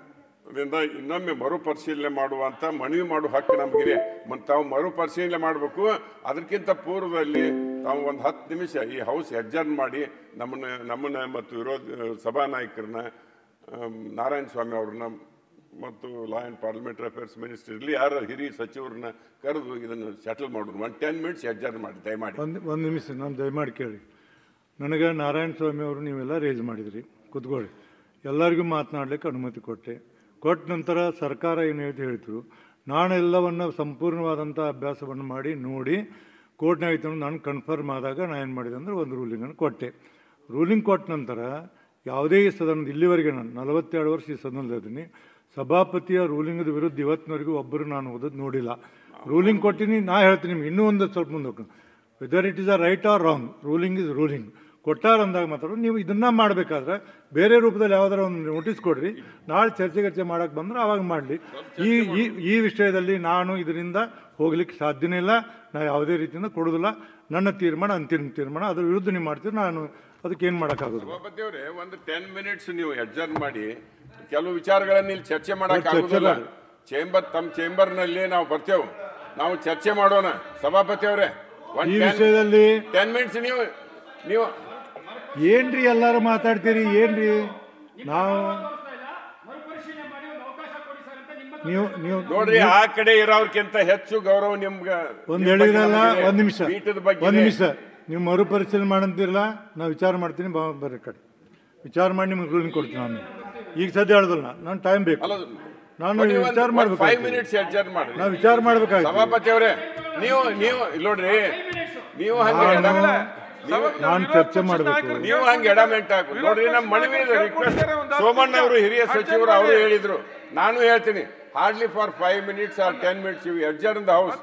ದಿಂದ ಇನ್ನೊಮ್ಮೆ ಮರುಪರಿಶೀಲನೆ ಮಾಡುವಂತ ಮನವಿ ಮಾಡುವ ಹಕ್ಕು ನಮಗಿದೆ ಮತ್ತು ತಾವು ಮರುಪರಿಶೀಲನೆ ಮಾಡಬೇಕು ಅದಕ್ಕಿಂತ ಪೂರ್ವದಲ್ಲಿ ತಾವು ಒಂದು ಹತ್ತು ನಿಮಿಷ ಈ ಹೌಸ್ ಅಡ್ಜರ್ನ್ ಮಾಡಿ ನಮ್ಮನ್ನ ನಮ್ಮನ್ನ ಮತ್ತು ವಿರೋಧ ಸಭಾ ನಾಯಕರನ್ನ ಆಮ್, ನಾರಾಯಣ ಸ್ವಾಮಿ ಅವ್ರನ್ನ ಮತ್ತು law and parliamentary affairs minister ಇರಲಿ ಯಾರು ಹಿರಿಯ ಸಚಿವರನ್ನ ಕರೆದು ಇದನ್ನು ಸೆಟಲ್ ಮಾಡೋದು ಒಂದು ಟೆನ್ ಮಿನಿಟ್ಸ್ ಅಡ್ಜರ್ನ್ ಮಾಡಿ ದಯಮಾಡಿ ಒಂದು ಒಂದು ನಿಮಿಷ ನಾನು ದಯಮಾಡಿ ಕೇಳಿ ನನಗೆ ನಾರಾಯಣ ಸ್ವಾಮಿ ಅವರು ನೀವೆಲ್ಲ ರೇಜ್ ಮಾಡಿದ್ರಿ ಕೂತ್ಕೊಳ್ಳಿ ಎಲ್ಲರಿಗೂ ಮಾತನಾಡ್ಲಿಕ್ಕೆ ಅನುಮತಿ ಕೊಟ್ಟೆ ಕೊಟ್ಟ ನಂತರ ಸರ್ಕಾರ ಏನು ಹೇಳ್ತು ಹೇಳ್ತು ನಾನು ಎಲ್ಲವನ್ನು ಸಂಪೂರ್ಣವಾದಂಥ ಅಭ್ಯಾಸವನ್ನು ಮಾಡಿ ನೋಡಿ ಕೋರ್ಟ್ನಾಗ ಐತೆ ನಾನು ಕನ್ಫರ್ಮ್ ಆದಾಗ ನಾನು ಏನು ಮಾಡಿದೆ ಅಂದರೆ ಒಂದು ರೂಲಿಂಗನ್ನು ಕೊಟ್ಟೆ ರೂಲಿಂಗ್ ಕೊಟ್ಟ ನಂತರ ಯಾವುದೇ ಈ ಸದನದ ಇಲ್ಲಿವರೆಗೆ ನಾನು ನಲವತ್ತೆರಡು ವರ್ಷ ಈ ಸದನದಲ್ಲಿದ್ದೀನಿ ಸಭಾಪತಿಯ ರೂಲಿಂಗದ ವಿರುದ್ಧ ಇವತ್ತಿನವರೆಗೂ ಒಬ್ಬರು ನಾನು ಓದೋದು ನೋಡಿಲ್ಲ ರೂಲಿಂಗ್ ಕೊಟ್ಟಿನಿ ನಾ ಹೇಳ್ತೀನಿ ನಿಮ್ಗೆ ಇನ್ನೂ ಒಂದು ಸ್ವಲ್ಪ ಮುಂದೆ ಹೋಗ್ತೀನಿ whether it is a right or wrong ruling is ruling ಕೊಟ್ಟಾರ ಅಂದಾಗ ಮಾತ್ರ ನೀವು ಇದನ್ನ ಮಾಡಬೇಕಾದ್ರೆ ಬೇರೆ ರೂಪದಲ್ಲಿ ಯಾವ್ದಾರ ಒಂದು ನೋಟಿಸ್ ಕೊಡ್ರಿ ನಾಳೆ ಚರ್ಚೆ ಚರ್ಚೆ ಮಾಡಕ್ಕೆ ಬಂದ್ರೆ ಅವಾಗ ಮಾಡಲಿ ಈ ಈ ಈ ವಿಷಯದಲ್ಲಿ ನಾನು ಇದರಿಂದ ಹೋಗ್ಲಿಕ್ಕೆ ಸಾಧ್ಯನೇ ಇಲ್ಲ ನಾ ಯಾವುದೇ ರೀತಿಯಿಂದ ಕೊಡೋದಿಲ್ಲ ನನ್ನ ತೀರ್ಮಾನ ಅಂತಿಮ ತೀರ್ಮಾನ ಅದ್ರ ವಿರುದ್ಧ ನೀವು ಮಾಡ್ತೀರಿ ನಾನು ಅದಕ್ಕೆ ಏನು ಮಾಡೋಕ್ಕಾಗೋದಿಲ್ಲ ಸಭಾಪತಿ ಅವರೇ ಒಂದು ಟೆನ್ ಮಿನಿಟ್ಸ್ ನೀವು ಅಡ್ಜರ್ನ್ ಮಾಡಿ ಕೆಲವು ವಿಚಾರಗಳನ್ನ ಇಲ್ಲಿ ಚರ್ಚೆ ಮಾಡಕ್ ಚರ್ಚೆ ಆಗುದಿಲ್ಲ ಮಾಡಿ. ಚೇಂಬರ್ ತಮ್ಮ ಚೇಂಬರ್ ನಲ್ಲಿ ನಾವು ಬರ್ತೇವೆ ನಾವು ಚರ್ಚೆ ಮಾಡೋಣ ಸಭಾಪತಿ ಅವರೇ ಈ ವಿಷಯದಲ್ಲಿ ಟೆನ್ ಮಿನಿಟ್ಸ್ ನೀವು ನೀವು ಏನ್ರಿ ಎಲ್ಲರೂ ಮಾತಾಡ್ತೀರಿ ಏನ್ರಿ ನಾವು ನೀವು ನೀವು ನೋಡ್ರಿ ಆ ಕಡೆ ಇರೋರ್ಕಿಂತ ಹೆಚ್ಚು ಗೌರವ ನಿಮ್ಗ ಒಂದ್ ನಿಮ್ ಬಗ್ಗೆ ಹೇಳಿದ್ರಲ್ಲ ನಮಗಿದೆ. ಒಂದ್ ನಿಮಿಷ ಪೀಠದ ಬಗ್ಗೆ ಒಂದ್ ಇದೆ. ನಿಮಿಷ ನೀವು ಮರುಪರಿಶೀಲನೆ ಮಾಡಂತಿರಲ್ಲ ನಾವು ವಿಚಾರ ಮಾಡ್ತೀನಿ ಬಾ ಬರ್ರಿ ಕಡೆ ವಿಚಾರ ಮಾಡಿ ನಿಮ್ಗೆ ರೂಲಿಂಗ್ ಕೊಡ್ತೀನಿ ನಾನು ಈಗ ಸದ್ಯ ಹೇಳೋದಿಲ್ಲ ನಾನು ಟೈಮ್ ಬೇಕು ಅಲ್ಲ ನಾನು ವಿಚಾರ ಫೈವ್ ಮಾಡ್ಬೇಕು ಮಿನಿಟ್ಸ್ ಅಡ್ಜಸ್ಟ್ ಮಾಡ್ರಿ ನಾವು ವಿಚಾರ ಮಾಡ್ಬೇಕಾಯ್ತು ಸಭಾಪತಿ ಅವರೇ ನೀವು ನೀವು ಇಲ್ಲಿ ನೋಡ್ರಿ ನೀವು ಹಂಗೆ ನಾನು ನೀವು- ನಾನು ಚರ್ಚೆ ಮಾಡಬೇಕು ನೀವು ಹಂಗೆ ಎಡಮೆಂಟ್ ಹಾಕು ನೋಡ್ರಿ ನಮ್ಮ ಮನವಿ ರಿಕ್ವೆಸ್ಟ್ ಸೋಮಣ್ಣ ಅವರು ಹಿರಿಯ ಸಚಿವರು ಅವರು ಹೇಳಿದ್ರು ನಾನು ಹೇಳ್ತೀನಿ hardly for five minutes or ten minutes you adjourn the house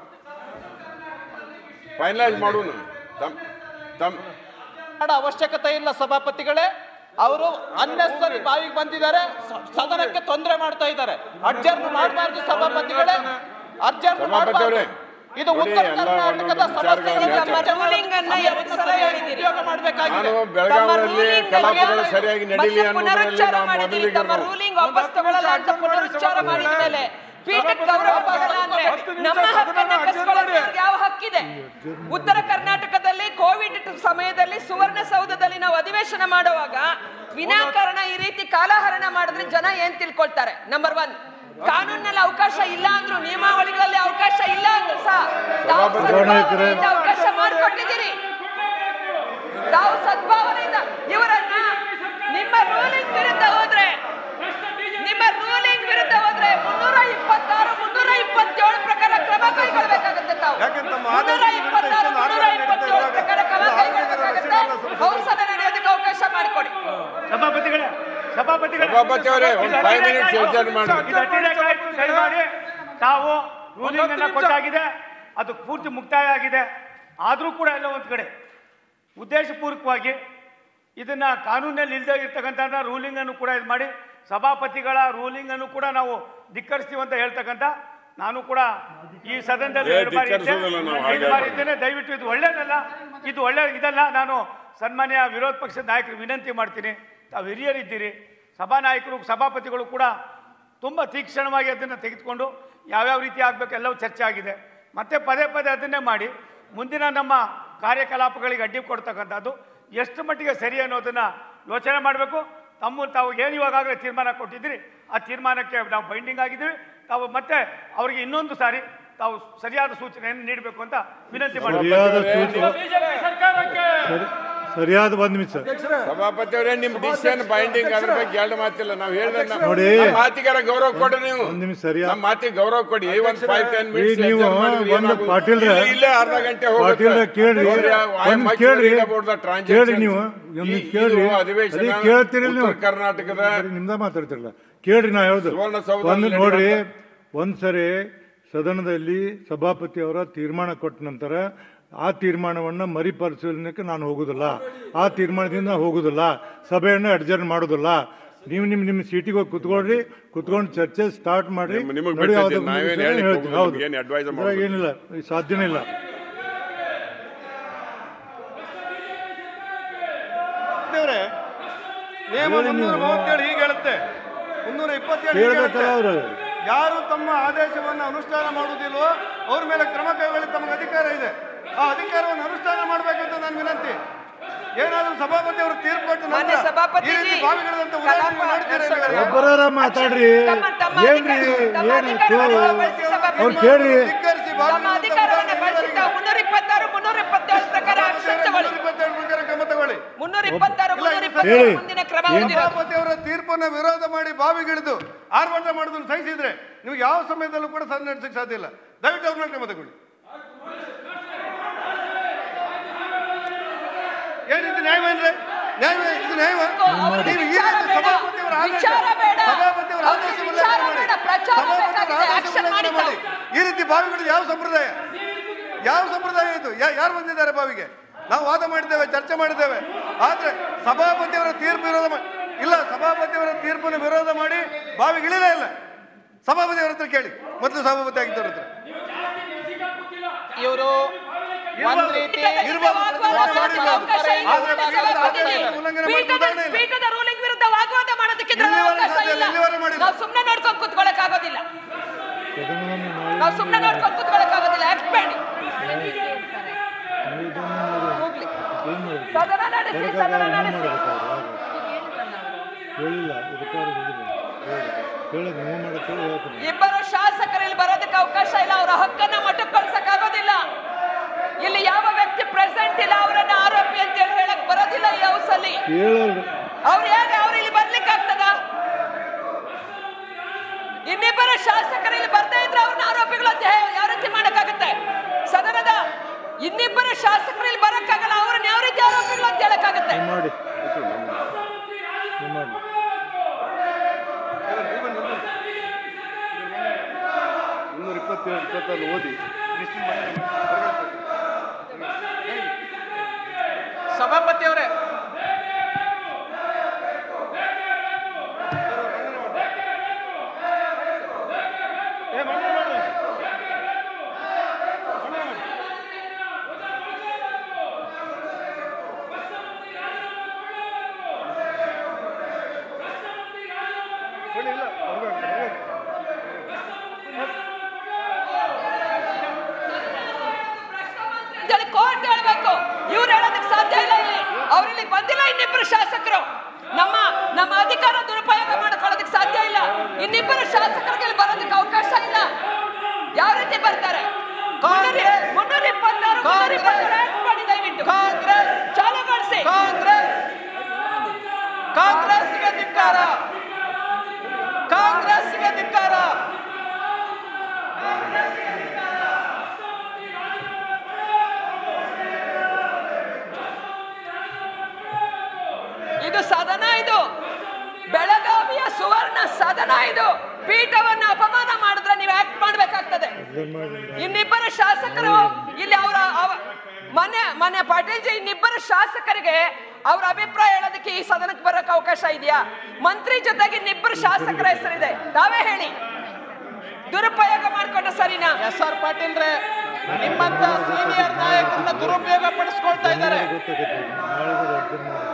finalise ಮಾಡೋಣ ತಮ್ ತಮ್ ಮಾಡೋ ಅವಶ್ಯಕತೆ ಇಲ್ಲ ಸಭಾಪತಿಗಳೇ ಅವರು ಅನ್ನೆಸರಿ ಬಾವಿಗೆ ಬಂದಿದ್ದಾರೆ ಸ- ಸದನಕ್ಕೆ ತೊಂದರೆ ಮಾಡ್ತಾ ಇದ್ದಾರೆ ಅರ್ಜರ್ನ್ ಮಾಡಬಾರ್ದು ಸಭಾಪತಿಗಳೇ ಅರ್ಜರ್ನ್ ಸಭಾಪತಿ ಅವರೇ, ಮಾಡಬಾರ್ದು ಇದು ನೋಡಿ, ಉತ್ತರ ಎಲ್ಲ ಕರ್ನಾಟಕದ ಒಂದೊಂದು ಸಮಸ್ಯೆಗಳಿಗೆ ವಿಚಾರಗಳನ್ನ ನಮ್ಮ ruling ಅನ್ನ ಎರಡು ಸಲ ಹೇಳಿದ್ದೀರಿ. ಉಪಯೋಗ ಮಾಡಬೇಕಾಗಿದೆ ನಾನು ಬೆಳಗಾವಿಯಲ್ಲಿ ಕಲಾಪಗಳು ಸರಿಯಾಗಿ ನಡೀಲಿ ಮತ್ತೆ ಅನ್ನೋದ್ರಲ್ಲಿ ಪುನರುಚ್ಚಾರ ನಾವು ಮಾಡಿದ್ದೀರಿ ಮೊದಲಿಗೆ ತಮ್ಮ ರೂಲಿಂಗ್ ವಾಪಸ್ ತಗೊಳ್ಳಲ್ಲ ಅಂತ ಪುನರುಚ್ಚಾರ ಮಾಡಿದ ಮೇಲೆ ಪೀಠಕ್ಕೆ ಗೌರವ ಕೊಡಲ್ಲ ಅಂದ್ರೆ ನಮ್ಮ ಹಕ್ಕನ್ನ ಕಸ್ಕೊಳ್ಳೋಕೆ ಅವ್ರಿಗೆ ಯಾವ ಹಕ್ಕಿದೆ ಉತ್ತರ ಕರ್ನಾಟಕದಲ್ಲಿ ಕೋವಿಡ್ ಸಮಯದಲ್ಲಿ ಸುವರ್ಣಸೌಧದಲ್ಲಿ ನಾವು ಅಧಿವೇಶನ ಮಾಡುವಾಗ ವಿನಾಕಾರಣ ಈ ರೀತಿ ಕಾಲಹರಣ ಮಾಡಿದ್ರೆ ಜನ ಏನ್ ತಿಳ್ಕೊಳ್ತಾರೆ ನಂಬರ್ ಒನ್ ಕಾನೂನಲ್ಲಿ ಅವಕಾಶ ಇಲ್ಲ ಅಂದ್ರು ನಿಯಮಾವಳಿಗಳಲ್ಲಿ ಅವಕಾಶ ಇಲ್ಲ ಅಂದ್ರು ಸಹ ತಾವು ಸದ್ಭಾವನೆಯಿಂದ ಅವಕಾಶ ಮಾಡಿಕೊಟ್ಟಿದ್ದೀರಿ ತಾವು ಸದ್ಭಾವನೆಯಿಂದ ಇವರನ್ನ ನಿಮ್ಮ ರೂಲಿಂಗ್ ವಿರುದ್ಧ ಹೋದ್ರೆ ನಿಮ್ಮ ರೂಲಿಂಗ್ ವಿರುದ್ಧ ಹೋದ್ರೆ ಮುನ್ನೂರ ಇಪ್ಪತ್ತಾರು ಮುನ್ನೂರ ಇಪ್ಪತ್ತೇಳು ಪ್ರಕಾರ ಕ್ರಮ ಕೈಗೊಳ್ಳಬೇಕಾಗುತ್ತೆ ತಾವು ಯಾಕಂದ್ರೆ ತಮ್ಮ ಮುನ್ನೂರ ಆದೇಶದ ಇಪ್ಪತ್ತಾರು ವಿರುದ್ಧ ಮುನ್ನೂರ ಇಷ್ಟೊಂದು ಇಪ್ಪತ್ತೇಳು ಆರೋಪ ಪ್ರಕಾರ ಕ್ರಮ ನಡೀತಾ ಇದೆ. ಕೈಗೊಳ್ಳಬೇಕಾಗುತ್ತೆ ಹೌಸನ ನಡೆಯೋದಕ್ಕೆ ಅವಕಾಶ ಮಾಡಿಕೊಡಿ ಸಭಾಪತಿಗಳೇ ಸಭಾಪತಿಗಳೇ ಸಭಾಪತಿ ಅವರೇ ಒಂದು ಫೈವ್ ಮಿನಿಟ್ಸ್ ಎಡ್ಜರ್ ಮಾಡಿ ಇದು ಅತಿರೇಕ ಆಯ್ತು ದಯಮಾಡಿ ತಾವು ರೂಲಿಂಗ್ ಅನ್ನ ಕೊಟ್ಟಾಗಿದೆ ಅದು ಪೂರ್ತಿ ಮುಕ್ತಾಯ ಆಗಿದೆ ಆದರೂ ಕೂಡ ಎಲ್ಲ ಒಂದು ಕಡೆ ಉದ್ದೇಶಪೂರ್ವಕವಾಗಿ ಇದನ್ನ ಕಾನೂನಲ್ಲಿ ಇಲ್ಲದೆ ಇರ್ತಕ್ಕಂಥ ರೂಲಿಂಗ್ ಅನ್ನು ಕೂಡ ಇದು ಮಾಡಿ ಸಭಾಪತಿಗಳ ರೂಲಿಂಗ್ ಅನ್ನು ಕೂಡ ನಾವು ಧಿಕ್ಕರಿಸ್ತೀವಿ ಅಂತ ಹೇಳ್ತಕ್ಕಂಥ ನಾನು ಕೂಡ ಈ ಸದನದಲ್ಲಿ ಏ, ಎರಡು ಬಾರಿ ಇದ್ದೆ. ಧಿಕ್ಕರಿಸೋದಿಲ್ಲ ನಾವು, ಹಾಗೆ ಎರಡು ಬಾರಿ ಇದ್ದೇನೆ ದಯವಿಟ್ಟು ಇದು ಒಳ್ಳೇದಲ್ಲ ಇದು ಒಳ್ಳೆ ಇದಲ್ಲ ನಾನು ಸನ್ಮಾನ್ಯ ವಿರೋಧ ಪಕ್ಷದ ನಾಯಕರು ವಿನಂತಿ ಮಾಡ್ತೀನಿ ತಾವು ಹಿರಿಯರಿದ್ದೀರಿ ಸಭಾನಾಯಕರು ಸಭಾಪತಿಗಳು ಕೂಡ ತುಂಬ ತೀಕ್ಷ್ಣವಾಗಿ ಅದನ್ನು ತೆಗೆದುಕೊಂಡು ಯಾವ್ಯಾವ ರೀತಿ ಆಗಬೇಕು ಎಲ್ಲವೂ ಚರ್ಚೆ ಆಗಿದೆ ಮತ್ತೆ ಪದೇ ಪದೇ ಅದನ್ನೇ ಮಾಡಿ ಮುಂದಿನ ನಮ್ಮ ಕಾರ್ಯಕಲಾಪಗಳಿಗೆ ಅಡ್ಡಿ ಕೊಡ್ತಕ್ಕಂಥದ್ದು ಎಷ್ಟು ಮಟ್ಟಿಗೆ ಸರಿ ಅನ್ನೋದನ್ನು ಯೋಚನೆ ಮಾಡಬೇಕು ತಮ್ಮ ತಾವು ಏನು ಇವಾಗಲೇ ತೀರ್ಮಾನ ಕೊಟ್ಟಿದ್ದೀರಿ ಆ ತೀರ್ಮಾನಕ್ಕೆ ನಾವು ಬೈಂಡಿಂಗ್ ಆಗಿದ್ದೀವಿ ತಾವು ಮತ್ತೆ ಅವರಿಗೆ ಇನ್ನೊಂದು ಸಾರಿ ತಾವು ಸರಿಯಾದ ಸೂಚನೆಯನ್ನು ನೀಡಬೇಕು ಅಂತ ವಿನಂತಿ ಮಾಡ್ತೀನಿ ಸರಿಯಾದ ಸೂಚನೆ ಸರಿ- ಸರಿಯಾದ ಒಂದು ನಿಮಿಷ ಸಭಾಪತಿ ಅವರೇ ನಿಮ್ ಡಿಸಿಷನ್ ಬೈಂಡಿಂಗ್ ಅದ್ರ ಬಗ್ಗೆ ಎರಡು ಮಾತಿಲ್ಲ ನಾವು ಹೇಳಿದ್ರೆ ನೋಡಿ. ಮಾತಿಗಾರ ಗೌರವ ಕೊಡಿ ನೀವು ಒಂದು ನಿಮಿಷ ಸರಿಯಾದ ನಮ್ಮ ಮಾತಿಗೆ ಗೌರವ ಕೊಡಿ ಒಂದ್ ಫೈವ್ ಟೆನ್ ಈ ನೀವು ಒಂದು ಪಾಟೀಲ್ರೆ ಇಲ್ಲೇ ಅರ್ಧ ಗಂಟೆ ಪಾಟೀಲ್ರೆ ಕೇಳ್ರಿ ಒಂದು ಕೇಳ್ರಿ ಕೇಳ್ರಿ ನೀವು ಒಂದು ಕೇಳ್ರಿ ಅದೇ ಕೇಳ್ತೀರಿ ನೀವು ಉತ್ತರ ಕರ್ನಾಟಕದ ಬರೀ ನಿಮ್ದ ಮಾತಾಡ್ತಿರಲ್ಲ ಕೇಳ್ರಿ ನಾ ಹೇಳುದು ಸುವರ್ಣಸೌಧದಲ್ಲಿ ಒಂದು ನೋಡ್ರಿ ನಡೆಯುವಂತ- ಒಂದ್ಸರಿ ಸದನದಲ್ಲಿ ಸಭಾಪತಿ ಅವರ ತೀರ್ಮಾನ ಕೊಟ್ಟ ನಂತರ ಆ ತೀರ್ಮಾನವನ್ನ ಮರಿಪರಿಶೀಲನೆಗೆ ನಾನು ಹೋಗುದಿಲ್ಲ ಆ ತೀರ್ಮಾನದಿಂದ ಹೋಗುದಿಲ್ಲ ಸಭೆಯನ್ನು ಅಡ್ಜರ್ನ್ ಮಾಡೋದಿಲ್ಲ ನೀವು ನಿಮ್ ನಿಮ್ಮ ಸೀಟಿಗೆ ಹೋಗಿ ಕುತ್ಕೊಳ್ರಿ ಕುತ್ಕೊಂಡು ಚರ್ಚೆ ಸ್ಟಾರ್ಟ್ ಮಾಡ್ರಿ ನಿಮ್- ನಿಮಗ್ ನೋಡಿ ಬಿಟ್ಟಿದ್ದು ಯಾವ್ದೋ ನಾವೇನ್ ವಿಷಯ ಹೇಳಿಕ್ ಹೇಳ್ತೀನಿ. ಹೋಗುದಿಲ್ಲ, ಹೌದು ನಿಮ್ಗೇನ್ advise ಇದ್ರಾಗ ಮಾಡೋದು. ಏನಿಲ್ಲ ಇದು ಸಾಧ್ಯನೇ ಇಲ್ಲ ದೇವ್ರೆ ನೇಮ ಹೇಳಿ ಮುನ್ನೂರ ನೀವು. ಮೂವತ್ತೇಳು ಹೀಗೆ ಹೇಳುತ್ತೆ ಮುನ್ನೂರ ಇಪ್ಪತ್ತೇಳು ಹೀಗೆ ಕೇಳ್ಬೇಕಲ್ಲ ಹೇಳುತ್ತೆ. ಅವರು ಯಾರು ತಮ್ಮ ಆದೇಶವನ್ನು ಅನುಷ್ಠಾನ ಮಾಡುವುದಿಲ್ವೋ ಅವ್ರ ಮೇಲೆ ಕ್ರಮ ಕೈಗೊಳ್ಳಿ ತಮಗೆ ಅಧಿಕಾರ ಇದೆ ಆ ಅಧಿಕಾರವನ್ನು ಅನುಷ್ಠಾನ ಮಾಡಬೇಕಂತ ನಾನು ವಿನಂತಿ ಏನಾದರೂ ಸಭಾಪತಿ ಅವರು ತೀರ್ಪು ಕೊಟ್ಟು ಮಾನ್ಯ ನಂತರ ಸಭಾಪತಿಜಿ, ಈ ರೀತಿ ಬಾವಿಗಳಂತ ಉದಾಹರಣೆ ಕಲಾಪ ಮಾಡ್ತೀರಾ ನಡೆಸೋದು. ಇವಾಗ? ಒಬ್ಬರಾರ ಮಾತಾಡ್ರಿ ತಮ್ಮ- ತಮ್ಮ ಏನ್ರಿ ಅಧಿಕಾರ- ತಮ್ಮ ಏನು ಅಧಿಕಾರವನ್ನು ಬಳಸಿ ಸಭಾಪತಿ- ಅವ್ರು ಕೇಳ್ರಿ ಧಿಕ್ಕರಿಸಿ ತಮ್ಮ ಬಾವಿಗಳಂತ ಅಧಿಕಾರವನ್ನ ಉದಾಹರಣೆ ಬಳಸಿ ತಾವು ಮುನ್ನೂರ ಇಪ್ಪತ್ತಾರು ಮುನ್ನೂರ ಇಪ್ಪತ್ತೇಳು ಪ್ರಕಾರ ಆಕ್ಷನ್ ತಗೊಳ್ಳಿ ಮುನ್ನೂರ ಇಪ್ಪತ್ತೆರಡು ಪ್ರಕಾರ ಕ್ರಮ ತಗೊಳ್ಳಿ ಮುನ್ನೂರ ಇಪ್ಪತ್ತಾರು ಇಲ್ಲ, ಮುನ್ನೂರ ಇಲ್ಲ. ಇಪ್ಪತ್ತೇಳು ಹೇಳಿ. ಮುಂದಿನ ಕ್ರಮ ಏನು? ಹೊಂದಿರೋದು ಸಭಾಪತಿ ಅವರ ತೀರ್ಪನ್ನು ವಿರೋಧ ಮಾಡಿ ಬಾವಿಗಿಳಿದು ಆರ್ಭಟ ಮಾಡೋದನ್ನು ಸಹಿಸಿದ್ರೆ ನೀವು ಯಾವ ಸಮಯದಲ್ಲೂ ಕೂಡ ಸದನ ನಡೆಸಕ್ಕೆ ಸಾಧ್ಯ ಇಲ್ಲ ದಯವಿಟ್ಟು ಅವ್ರನ್ನ ಕ್ರಮ ತಗೊಳ್ಳಿ ಏನಿದು ನ್ಯಾಯವೇನ್ರಿ ನ್ಯಾಯ ಇದು ನ್ಯಾಯವ ಅವ್ರಿಗೆ ನೀವು ಈ ವಿಚಾರ ರೀತಿ ಬೇಡ. ಸಭಾಪತಿಯವರ ಆದೇಶ ವಿಚಾರ ಬೇಡ. ಸಭಾಪತಿಯವರ ಅವ್ರಿಗೆ ಆದೇಶ ವಿಚಾರ ಉಲ್ಲಂಘನೆ ಬೇಡ. ಮಾಡಿ ಪ್ರಚಾರ ಸಭಾಪತಿಯವರ ಬೇಕಾಗಿದೆ. ಆದೇಶ Action ಉಲ್ಲಂಘನೆ ಮಾಡಿ ಮಾಡಿ ಈ ರೀತಿ ಬಾವಿಗಳು ಯಾವ ಸಂಪ್ರದಾಯ ಯಾವ ಸಂಪ್ರದಾಯ ಇದು ಯಾ- ಯಾರು ಬಂದಿದ್ದಾರೆ ಬಾವಿಗೆ ನಾವು ವಾದ ಮಾಡಿದ್ದೇವೆ ಚರ್ಚೆ ಮಾಡಿದ್ದೇವೆ ಆದ್ರೆ ಸಭಾಪತಿಯವರ ತೀರ್ಪು ವಿರೋಧ ಮಾ- ಇಲ್ಲ ಸಭಾಪತಿಯವರ ತೀರ್ಪನ್ನು ವಿರೋಧ ಮಾಡಿ ಬಾವಿಗೆ ಇಳಿಲೇ ಇಲ್ಲ ಸಭಾಪತಿಯವರ ಹತ್ರ ಕೇಳಿ ಮೊದಲು ಸಭಾಪತಿ ಆಗಿದ್ದವ್ರ ಹತ್ರ ಇವರು ಒಂದ್ ರೀತಿ ಇರ್ಬೋದು. ವಾಗ್ವಾದ ಮಾಡೋದಕ್ಕೆ ಅವಕಾಶ ಇಲ್ಲ. ಆದ್ರೆ ಸಭಾಪತಿಜಿ, ಉಲ್ಲಂಘನೆ ಮಾಡಿ ಪೀಠದ ಉದಾಹರಣೆ ಇಲ್ಲ. ಪೀಠದ ರೂಲಿಂಗ್ ವಿರುದ್ಧ ವಾಗ್ವಾದ ಮಾಡೋದಕ್ಕೆ ಇದ್ರಲ್ಲಿ ಇಲ್ಲಿವರೆಗೆ ಅವಕಾಶ ಸಾಧ್ಯ ಇಲ್ಲ ಇಲ್ಲ, ಇಲ್ಲಿವರೆಗೆ ಮಾಡಿಲ್ಲ. ನಾವು ಸುಮ್ಮನೆ ನೋಡ್ಕೊಂಡು ಕುತ್ಕೊಳಕ್ ಆಗೋದಿಲ್ಲ ನಾವು ಸುಮ್ಮನೆ ನೋಡ್ಕೊಂಡು ಕುತ್ಕೊಳಕ್ ಆಗೋದಿಲ್ಲ ಆಕ್ಟ್ ಮಾಡಿ ಹೋಗ್ಲಿ ಸದನ ನಡೆಸಿ ಸದನ ನಡೆಸಿ ಹೇಳಿಲ್ಲ ಇದಕ್ಕಾದ್ರು ಹೇಳಿಲ್ಲ ಹೇಳೋದು ನೀವು ಮಾಡಕ್ಕೆ ಹೇಳ್ತೀನಿ ಇಬ್ಬರು ಶಾಸಕರು ಇಲ್ಲಿ ಬರೋದಕ್ಕೆ ಅವಕಾಶ ಇಲ್ಲ ಅವರ ಹಕ್ಕನ್ನ ಮಠಕ್ಕೆ ಕಳ್ಸಕ್ ಆಗೋದಿಲ್ಲ ಇಲ್ಲಿ ಯಾವ ವ್ಯಕ್ತಿ ವ್ಯಕ್ತಿ ಪ್ರೆಸೆಂಟ್ ಇಲ್ಲ ಅವರನ್ನ ಆರೋಪಿ ಅಂತ ಹೇಳಿ ಹೇಳಕ್ ಬರೋದಿಲ್ಲ ಈ ಹೌಸ್ ಅಲ್ಲಿ ಕೇಳಲ್ಲ ಅವ್ರು ಹೇಗೆ ಅವ್ರು ಇಲ್ಲಿ ಬರ್ಲಿಕ್ಕೆ ಆಗ್ತದ ಇನ್ನಿಬ್ಬರ ಶಾಸಕರು ಇಲ್ಲಿ ಬರ್ತಾ ಇದ್ರೆ ಅವ್ರನ್ನ ಆರೋಪಿಗಳು ಅಂತ ಹೇ- ಯಾವ ರೀತಿ ಮಾಡಕ್ಕಾಗತ್ತೆ ಸದನದ ಇನ್ನಿಬ್ಬರ ಶಾಸಕರು ಇಲ್ಲಿ ಬರಕ್ಕಾಗಲ್ಲ ಅವ್ರನ್ನ ಯಾವ ರೀತಿ ಆರೋಪಿಗಳು ಅಂತ ಹೇಳಕ್ಕಾಗತ್ತೆ ನೀವು ಮಾಡಿ ನೀವು ಮಾಡಿ ಮುನ್ನೂರ ಇಪ್ಪತ್ತೇಳು ಇಪ್ಪತ್ತಲ್ಲಿ ಓದಿ ಸಭಾಪತಿಯವರೇ ಅಂತೇಳಿ ಕೋರ್ಟ್ ಹೇಳ್ಬೇಕು ಇವ್ರು ಹೇಳೋದಕ್ಕೆ ಸಾಧ್ಯ ಇಲ್ಲ ಇಲ್ಲಿ ಅವ್ರಿಲ್ಲಿ ಬಂದಿಲ್ಲ ಇನ್ನಿಬ್ಬರು ಶಾಸಕರು ನಮ್ಮ ನಮ್ಮ ಅಧಿಕಾರ ದುರುಪಯೋಗ ಮಾಡ್ಕೊಳ್ಳೋದಕ್ಕೆ ಸಾಧ್ಯ ಇಲ್ಲ ಇನ್ನಿಬ್ಬರು ಶಾಸಕರಿಗೆ ಇಲ್ಲಿ ಬರೋದಕ್ಕೆ ಅವಕಾಶ ಇಲ್ಲ ಯಾವ ರೀತಿ ಬರ್ತಾರೆ ಕಾಂಗ್ರೆಸ್ ಮುನ್ನೂರ ಇಪ್ಪತ್ತಾರು ಮುನ್ನೂರ ಇಪ್ಪತ್ತಾರು ಆಕ್ಟ್ ಮಾಡಿ ದಯವಿಟ್ಟು ಕಾಂಗ್ರೆಸ್ ಚಾಲುಗೊಳಿಸಿ ಕಾಂಗ್ರೆಸ್ ಕಾಂಗ್ರೆಸ್ಗೆ ಧಿಕ್ಕಾರ ಕಾಂಗ್ರೆಸ್ಗೆ ಧಿಕ್ಕಾರ ಇದು ಸದನ ಇದು ಬೆಳಗಾವಿಯ ಸುವರ್ಣ ಸದನ ಇದು ಪೀಠವನ್ನ ಅಪಮಾನ ಮಾಡಿದ್ರೆ ನೀವು ಆಕ್ಟ್ ಮಾಡ್ಬೇಕಾಗ್ತದೆ ಅದನ್ನ ಮಾಡಿ ಇನ್ನಿಬ್ಬರು ಶಾಸಕರು ಇಲ್ಲಿ ಅವರ ಮನೆ ಮನೆ ಪಾಟೀಲ್ ಜಿ ಇನ್ನಿಬ್ಬರು ಶಾಸಕರಿಗೆ ಅವ್ರ ಅಭಿಪ್ರಾಯ ಹೇಳೋದಕ್ಕೆ ಈ ಸದನಕ್ಕೆ ಬರೋಕೆ ಅವಕಾಶ ಇದೆಯಾ ಮಂತ್ರಿ ಜೊತೆಗೆ ಇನ್ನಿಬ್ಬರು ಶಾಸಕರ ಹೆಸರಿದೆ ತಾವೇ ಹೇಳಿ ದುರುಪಯೋಗ ಮಾಡ್ಕೊಂಡ್ರೆ ಸರಿನಾ ಎಸ್ ಆರ್ ಪಾಟೀಲ್ರೆ ನಿಮ್ಮಂತ ಸೀನಿಯರ್ ನಾಯಕರನ್ನ ದುರುಪಯೋಗ ಪಡಿಸ್ಕೊಳ್ತಾ ಇದ್ದಾರೆ ಗೊತ್ತಾಗುತ್ತೆ ನಾಳೆ ಅರ್ಜೆಂಟ್ ಮಾಡಿ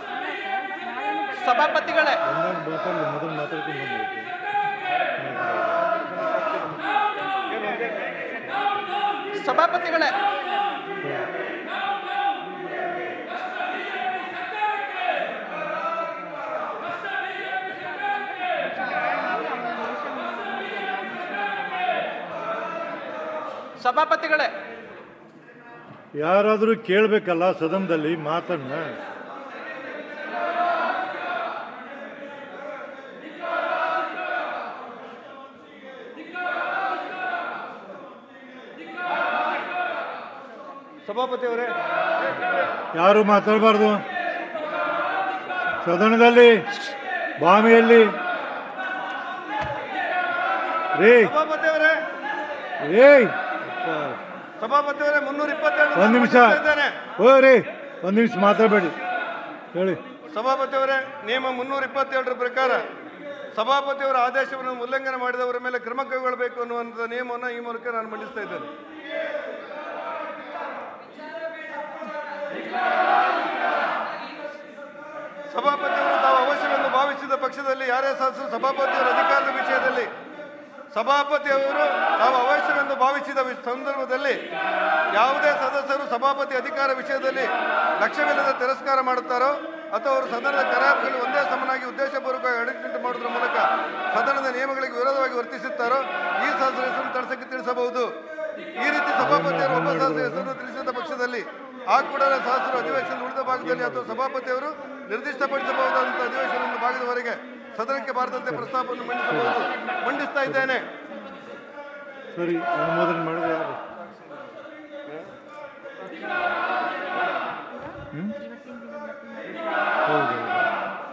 ಸಭಾಪತಿಗಳೇ ಬಂದಾಗ ಮಾತಾಡಲಿ ಮೊದಲು ಮಾತಾಡ್ಕೊಂಡು ಬಂದ್ಬಿಟ್ಟು ಸಭಾಪತಿಗಳೇ ಸಭಾಪತಿಗಳೇ ಯಾರಾದರೂ ಕೇಳಬೇಕಲ್ಲ ಸದನದಲ್ಲಿ ಮಾತನ್ನ ಸಭಾಪತಿಯವರೇ ಯಾರು ಮಾತಾಡಬಾರ್ದು ಸದನದಲ್ಲಿ ಬಾಮಿಯಲ್ಲಿ ರೇ ಸಭಾಪತಿಯವರೇ ಏಯ್ ಸಭಾಪತಿಯವರೇ ಮುನ್ನೂರ ಇಪ್ಪತ್ತೆರಡು ಒಂದು ನಿಮಿಷ ಇದ್ದೇನೆ ಓ ರೀ ಒಂದು ನಿಮಿಷ ಮಾತಾಡಬೇಡಿ ಹೇಳಿ ಸಭಾಪತಿಯವರೇ ನಿಯಮ ಮುನ್ನೂರ ಇಪ್ಪತ್ತೇಳರ ಪ್ರಕಾರ ಸಭಾಪತಿಯವರ ಆದೇಶವನ್ನು ಉಲ್ಲಂಘನೆ ಮಾಡಿದವರ ಮೇಲೆ ಕ್ರಮ ಕೈಗೊಳ್ಳಬೇಕು ಅನ್ನುವಂಥ ನಿಯಮವನ್ನು ಈ ಮೂಲಕ ನಾನು ಮಂಡಿಸ್ತಾ ಇದ್ದೇನೆ ಸಭಾಪತಿಯವರು ತಾವು ಅವಶ್ಯವೆಂದು ಭಾವಿಸಿದ ಪಕ್ಷದಲ್ಲಿ ಯಾರೇ ಸದಸ್ಯರು ಸಭಾಪತಿಯವರ ಅಧಿಕಾರದ ವಿಷಯದಲ್ಲಿ ಸಭಾಪತಿಯವರು ತಾವು ಅವಶ್ಯವೆಂದು ಭಾವಿಸಿದ ವಿ- ಸಂದರ್ಭದಲ್ಲಿ ಯಾವುದೇ ಸದಸ್ಯರು ಸಭಾಪತಿ ಅಧಿಕಾರ ವಿಷಯದಲ್ಲಿ ಲಕ್ಷ್ಯವಿಲ್ಲದೆ ತಿರಸ್ಕಾರ ಮಾಡುತ್ತಾರೋ ಅಥವಾ ಅವರು ಸದನದ ಕಲಾಪದಲ್ಲಿ ಒಂದೇ ಸಮನಾಗಿ ಉದ್ದೇಶಪೂರ್ವಕವಾಗಿ ಅಡೆತಡೆ ಮಾಡುವುದರ ಮೂಲಕ ಸದನದ ನಿಯಮಗಳಿಗೆ ವಿರೋಧವಾಗಿ ವರ್ತಿಸುತ್ತಾರೋ ಈ ಸದಸ್ಯರ ಹೆಸರನ್ನು ತಡಸಕ್ಕೆ ತಿಳಿಸಬಹುದು ಈ ರೀತಿ ಸಭಾಪತಿಯವರು ಒಬ್ಬ ಸದಸ್ಯರ ಹೆಸರನ್ನು ತಿಳಿಸಿದ ಪಕ್ಷದಲ್ಲಿ ಆ ಕೂಡಲೇ ಸದಸ್ಯರು ಅಧಿವೇಶನದ ಉಳಿದ ಭಾಗದಲ್ಲಿ ಅಥವಾ ಸಭಾಪತಿಯವರು ನಿರ್ದಿಷ್ಟಪಡಿಸಬಹುದಾದಂಥ ಅಧಿವೇಶನದ ಭಾಗದವರೆಗೆ ಸದನಕ್ಕೆ ಬಾರದಂತೆ ಪ್ರಸ್ತಾಪವನ್ನು ಮಂಡಿಸಬಹುದು ಮಂಡಿಸ್ತಾ ಇದ್ದೇನೆ ಸರಿ ಅನುಮೋದನೆ ಮಾಡಿದ್ರೆ ಯಾರು ಹ್ಮ್? ಹೌದು ಹ್ಮ್.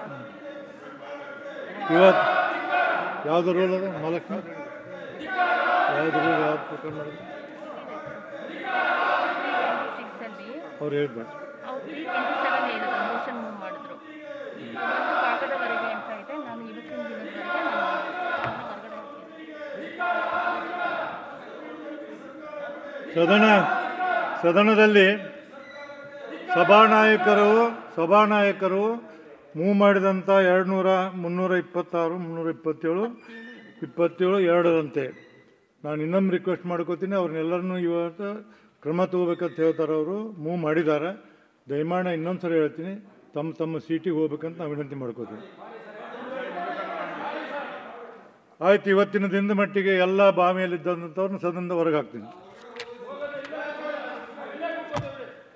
ಇವತ್ತು ಯಾವ್ದು ರೂಲ್ ಅದ ಮಲಕ್ನ ಯಾವ್ದು ರೂಲ್ ಯಾವ್ದು ಪ್ರಕಾರ ಮಾಡಿದ್ರು ಸಿಕ್ಸಲ್ಲಿ ಅವ್ರು ಹೇಳ್ಬೇಕು ಅವ್ರು ತ್ರೀ ಟ್ವೆಂಟಿ ಸೆವೆನ್ ಹೇಳಿದ್ರು ಮೋಷನ್ ಮೂವ್ ಮಾಡಿದ್ರು ಒಂದು ಕಾಗದವರೆಗೆ ಅಂತ ಇದೆ ನಾನು ಇವತ್ತಿನ ದಿನದವರೆಗೆ ನಾನು ಅದನ್ನ ಹೊರಗಡೆ ಹಾಕಿದ್ದೆ ಸದನ ಸದನದಲ್ಲಿ ಸಭಾನಾಯಕರು ಸಭಾನಾಯಕರು ಮೂವ್ ಮಾಡಿದಂಥ ಎರಡು ನೂರ ಮುನ್ನೂರ ಇಪ್ಪತ್ತಾರು ಮುನ್ನೂರ ಇಪ್ಪತ್ತೇಳು ಇಪ್ಪತ್ತೇಳು ಎರಡರಂತೆ ನಾನು ಇನ್ನೊಮ್ಮೆ ರಿಕ್ವೆಸ್ಟ್ ಮಾಡ್ಕೋತೀನಿ ಅವ್ರನ್ನೆಲ್ಲರನ್ನೂ ಇವತ್ತು ಕ್ರಮ ತಗೋಬೇಕಂತ ಹೇಳ್ತಾರೆ ಅವರು ಮೂವ್ ಮಾಡಿದ್ದಾರೆ ದಯಮಾಡಿ ಇನ್ನೊಂದು ಸರಿ ಹೇಳ್ತೀನಿ ತಮ್ಮ ತಮ್ಮ ಸೀಟಿಗೆ ಹೋಗ್ಬೇಕಂತ ನಾವು ವಿನಂತಿ ಮಾಡ್ಕೋತೀವಿ ಆಯ್ತು ಇವತ್ತಿನ ದಿನದ ಮಟ್ಟಿಗೆ ಎಲ್ಲ ಬಾವಿಯಲ್ಲಿದ್ದಂಥವ್ರನ್ನ ಸದನದ ಹೊರಗೆ ಹಾಕ್ತೀನಿ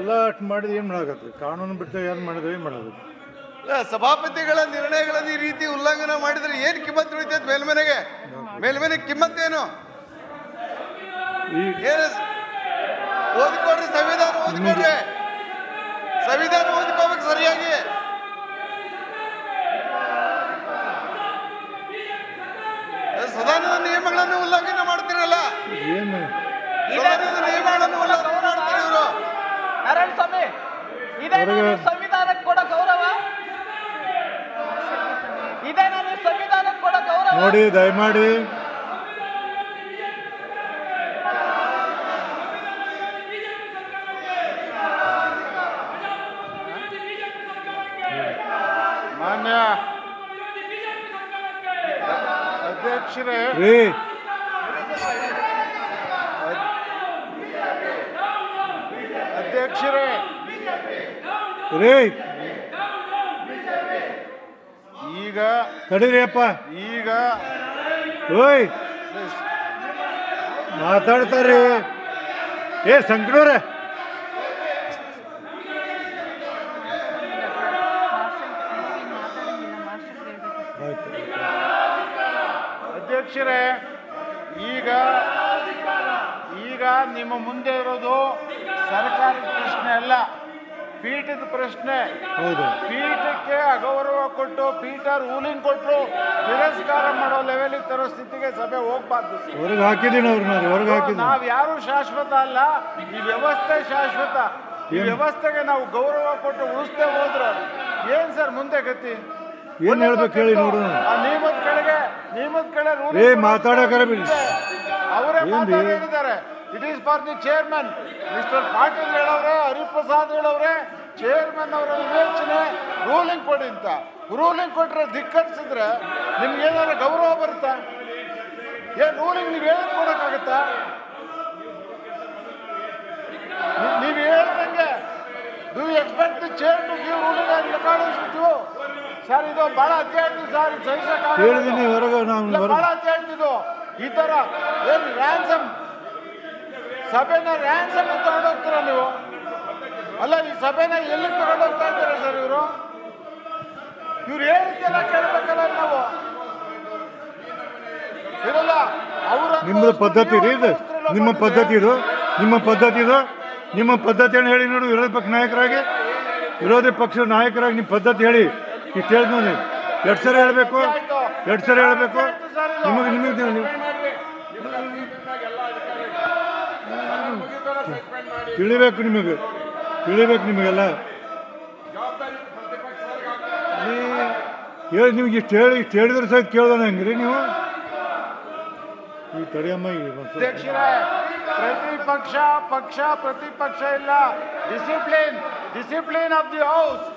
ಎಲ್ಲ ಅಷ್ಟು ಮಾಡಿದ್ರೆ ಏನು ಮಾಡಾಕತ್ರಿ ಕಾನೂನು ಬಿಟ್ಟು ಏನು ಮಾಡಿದ್ರೆ ಏನು ಮಾಡೋದು ಇಲ್ಲ, ಸಭಾಪತಿಗಳ ನಿರ್ಣಯಗಳನ್ನು ಈ ರೀತಿ ಉಲ್ಲಂಘನೆ ಮಾಡಿದ್ರೆ ಏನ್ ಕಿಮ್ಮತ್ ಉಳಿತೈತೆ ಮೇಲ್ಮನೆಗೆ ಮೇಲ್ಮನೆ ಕಿಮ್ಮತ್ ಏನು ಈ ಏನು ಓದಿಕೊಡ್ರಿ ಸಂವಿಧಾನ ಓದಿಕೊಡ್ರಿ ಸಂವಿಧಾನ ಓದಿಕೋಬೇಕು ಸರಿಯಾಗಿ ಸದನದ ನಿಯಮಗಳನ್ನು ಉಲ್ಲಂಘನೆ ಮಾಡ್ತಿರಲ್ಲ ಏನು ಸದನದ ನಿಯಮಗಳನ್ನು ಉಲ್ಲಂಘನೆ ಮಾಡ್ತಾರೆ ಇವರು ನಾರಾಯಣ ಸ್ವಾಮಿ ಇದೇ ಹೊರಗೆ- ಸಂವಿಧಾನಕ್ಕೆ ಕೊಡೋ ಗೌರವ ಇದೇ ನಾನು ಸಂವಿಧಾನಕ್ಕೆ ಕೊಡೋ ಗೌರವ ನೋಡಿ ದಯಮಾಡಿ ಮಾನ್ಯ ಅಧ್ಯಕ್ಷರೇ ರೀ ಅಧ್ಯಕ್ಷರೇ ರೀ ಈಗ ತಡೀರಿ ಅಪ್ಪ ಈಗ ಓಯ್ ಮಾತಾಡ್ತಾರೆ ಏ ಸಂಕಟವ್ರೆ ಆಯ್ತು ಅಧ್ಯಕ್ಷರೇ ಈಗ ಈಗ ನಿಮ್ಮ ಮುಂದೆ ಇರೋದು ಸರ್ಕಾರದ ಪ್ರಶ್ನೆ ಅಲ್ಲ ಪೀಠದ ಪ್ರಶ್ನೆ ಹೌದು ಪೀಠಕ್ಕೆ ಅಗೌರವ ಕೊಟ್ಟು ಪೀಠ ರೂಲಿಂಗ್ ಕೊಟ್ಟರು ತಿರಸ್ಕಾರ ಮಾಡೋ ಲೆವೆಲಿಗೆ ತರೋ ಸ್ಥಿತಿಗೆ ಸಭೆ ಹೋಗ್ಬಾರ್ದು ಸರ್. ಹೊರಗೆ ಹಾಕಿದ್ದೀನಿ ಅವ್ರನ್ನ ಹೊರಗೆ ಹಾಕಿದ್ದೀನಿ ನಾವ್ ಯಾರು ಶಾಶ್ವತ ಅಲ್ಲ ಈ ವ್ಯವಸ್ಥೆ ಶಾಶ್ವತ ಈ ವ್ಯವಸ್ಥೆಗೆ ನಾವು ಗೌರವ ಕೊಟ್ಟು ಉಳಿಸ್ದೆ ಹೋದ್ರೆ ಏನ್ ಸರ್ ಮುಂದೆ ಗತಿ ಏನ್ ಹೇಳ್ಬೇಕು ಹೇಳಿ ನೋಡೋಣ. ಆ ನಿಯಮದ ಕೆಳಗೆ ನಿಯಮದ ಕೆಳಗೆ ruling ಏ, ಕೊಡೋ ಮಾತಾಡೋಕೆ ಬಿಡಿ. ಇದೆ. ಅವರೇ ಏನ್ರಿ? ಮಾತಾಡಿದ್ದಾರೆ it is for the chairman mister Patil ಹೇಳವ್ರೆ ಹರಿಪ್ರಸಾದ್ ಹೇಳವ್ರೆ ಚೇರ್ಮನ್ ಅವರ ವಿವೇಚನೆ ರೂಲಿಂಗ್ ಕೊಡಿ ಅಂತ ರೂಲಿಂಗ್ ಕೊಟ್ರೆ ಧಿಕ್ಕರಿಸಿದ್ರೆ ನಿಮ್ಗೆ ಏನಾದ್ರು ಗೌರವ ಬರುತ್ತಾ ಏನ್ ರೂಲಿಂಗ್ ನೀವು ಹೇಳಿ ಕೊಡಕ್ಕಾಗತ್ತಾ ನೀ- ನೀವು ಹೇಳ್ದಂಗೆ do expect the chair to give ruling and recordings with you sir ಇದು ಬಹಳ ಅತ್ಯಾಯ್ತು ಸರ್ ಸಹಿಸಕ್ಕಾಗಲ್ಲ ಇದು. ಹೇಳಿದ್ದೀನಿ ಹೊರಗೆ ನಾವು ಇಲ್ಲ, ಹೊರಗೆ ಬಹಳ ಅತ್ಯಾಯ್ತು ಇದು ಈ ತರ ಏನ್ ರ್ಯಾನ್ಸಮ್ ಸಭೆನ ರ್ಯಾನ್ಸಮ್ ಅಂತ ತಗೊಂಡೋಗ್ತೀರಾ ನೀವು ಅಲ್ಲ ಈ ಸಭೆನ ಎಲ್ಲಿ ತಗೊಂಡೋಗ್ತಾ ಇದ್ದೀರಾ ಸರ್ ಇವರು ಇವ್ರು ಹೇಳಿದ್ದೆಲ್ಲ ಕೇಳ್ಬೇಕಲ್ಲ ನಾವು ಇರಲ್ಲ ಅವ್ರ ನಿಮ್ಮದು ಪದ್ಧತಿ ರೀ ಇದು ನಿಮ್ಮ ಪದ್ಧತಿ ಇದು ನಿಮ್ಮ ಪದ್ಧತಿ ಇದು ನಿಮ್ಮ ಪದ್ಧತಿಯನ್ನು ಹೇಳಿ ನೋಡು ವಿರೋಧ ಪಕ್ಷ ನಾಯಕರಾಗಿ ವಿರೋಧಿ ಪಕ್ಷ ನಾಯಕರಾಗಿ ನಿಮ್ಮ ಪದ್ಧತಿ ಹೇಳಿ ಇಷ್ಟು ಹೇಳಿದ್ ನೋಡಿ ಎರಡು ಸರಿ ಹೇಳಬೇಕು ಎರಡು ಸರಿ ಹೇಳಬೇಕು ನಿಮಗೆ ನಿಮಗೆ ನೀವು- ತಿಳಿಬೇಕು ನಿಮಗೆ ತಿಳಿಬೇಕು ನಿಮಗೆಲ್ಲ ನೀ- ಹೇಳಿ ನಿಮ್ಗೆ ಇಷ್ಟು ಹೇಳಿ ಇಷ್ಟು ಹೇಳಿದ್ರೆ ಸಹಿತ ಕೇಳ್ದಾನೆ ಹೆಂಗ್ರಿ ನೀವು ಈ ತಡೆಯಮ್ಮ ಈ ಒಂದ್ ಸ್ವಲ್ಪ- ಅಧ್ಯಕ್ಷರೇ ಪ್ರತಿಪಕ್ಷ ಪಕ್ಷ ಪ್ರತಿಪಕ್ಷ ಇಲ್ಲ discipline discipline of the house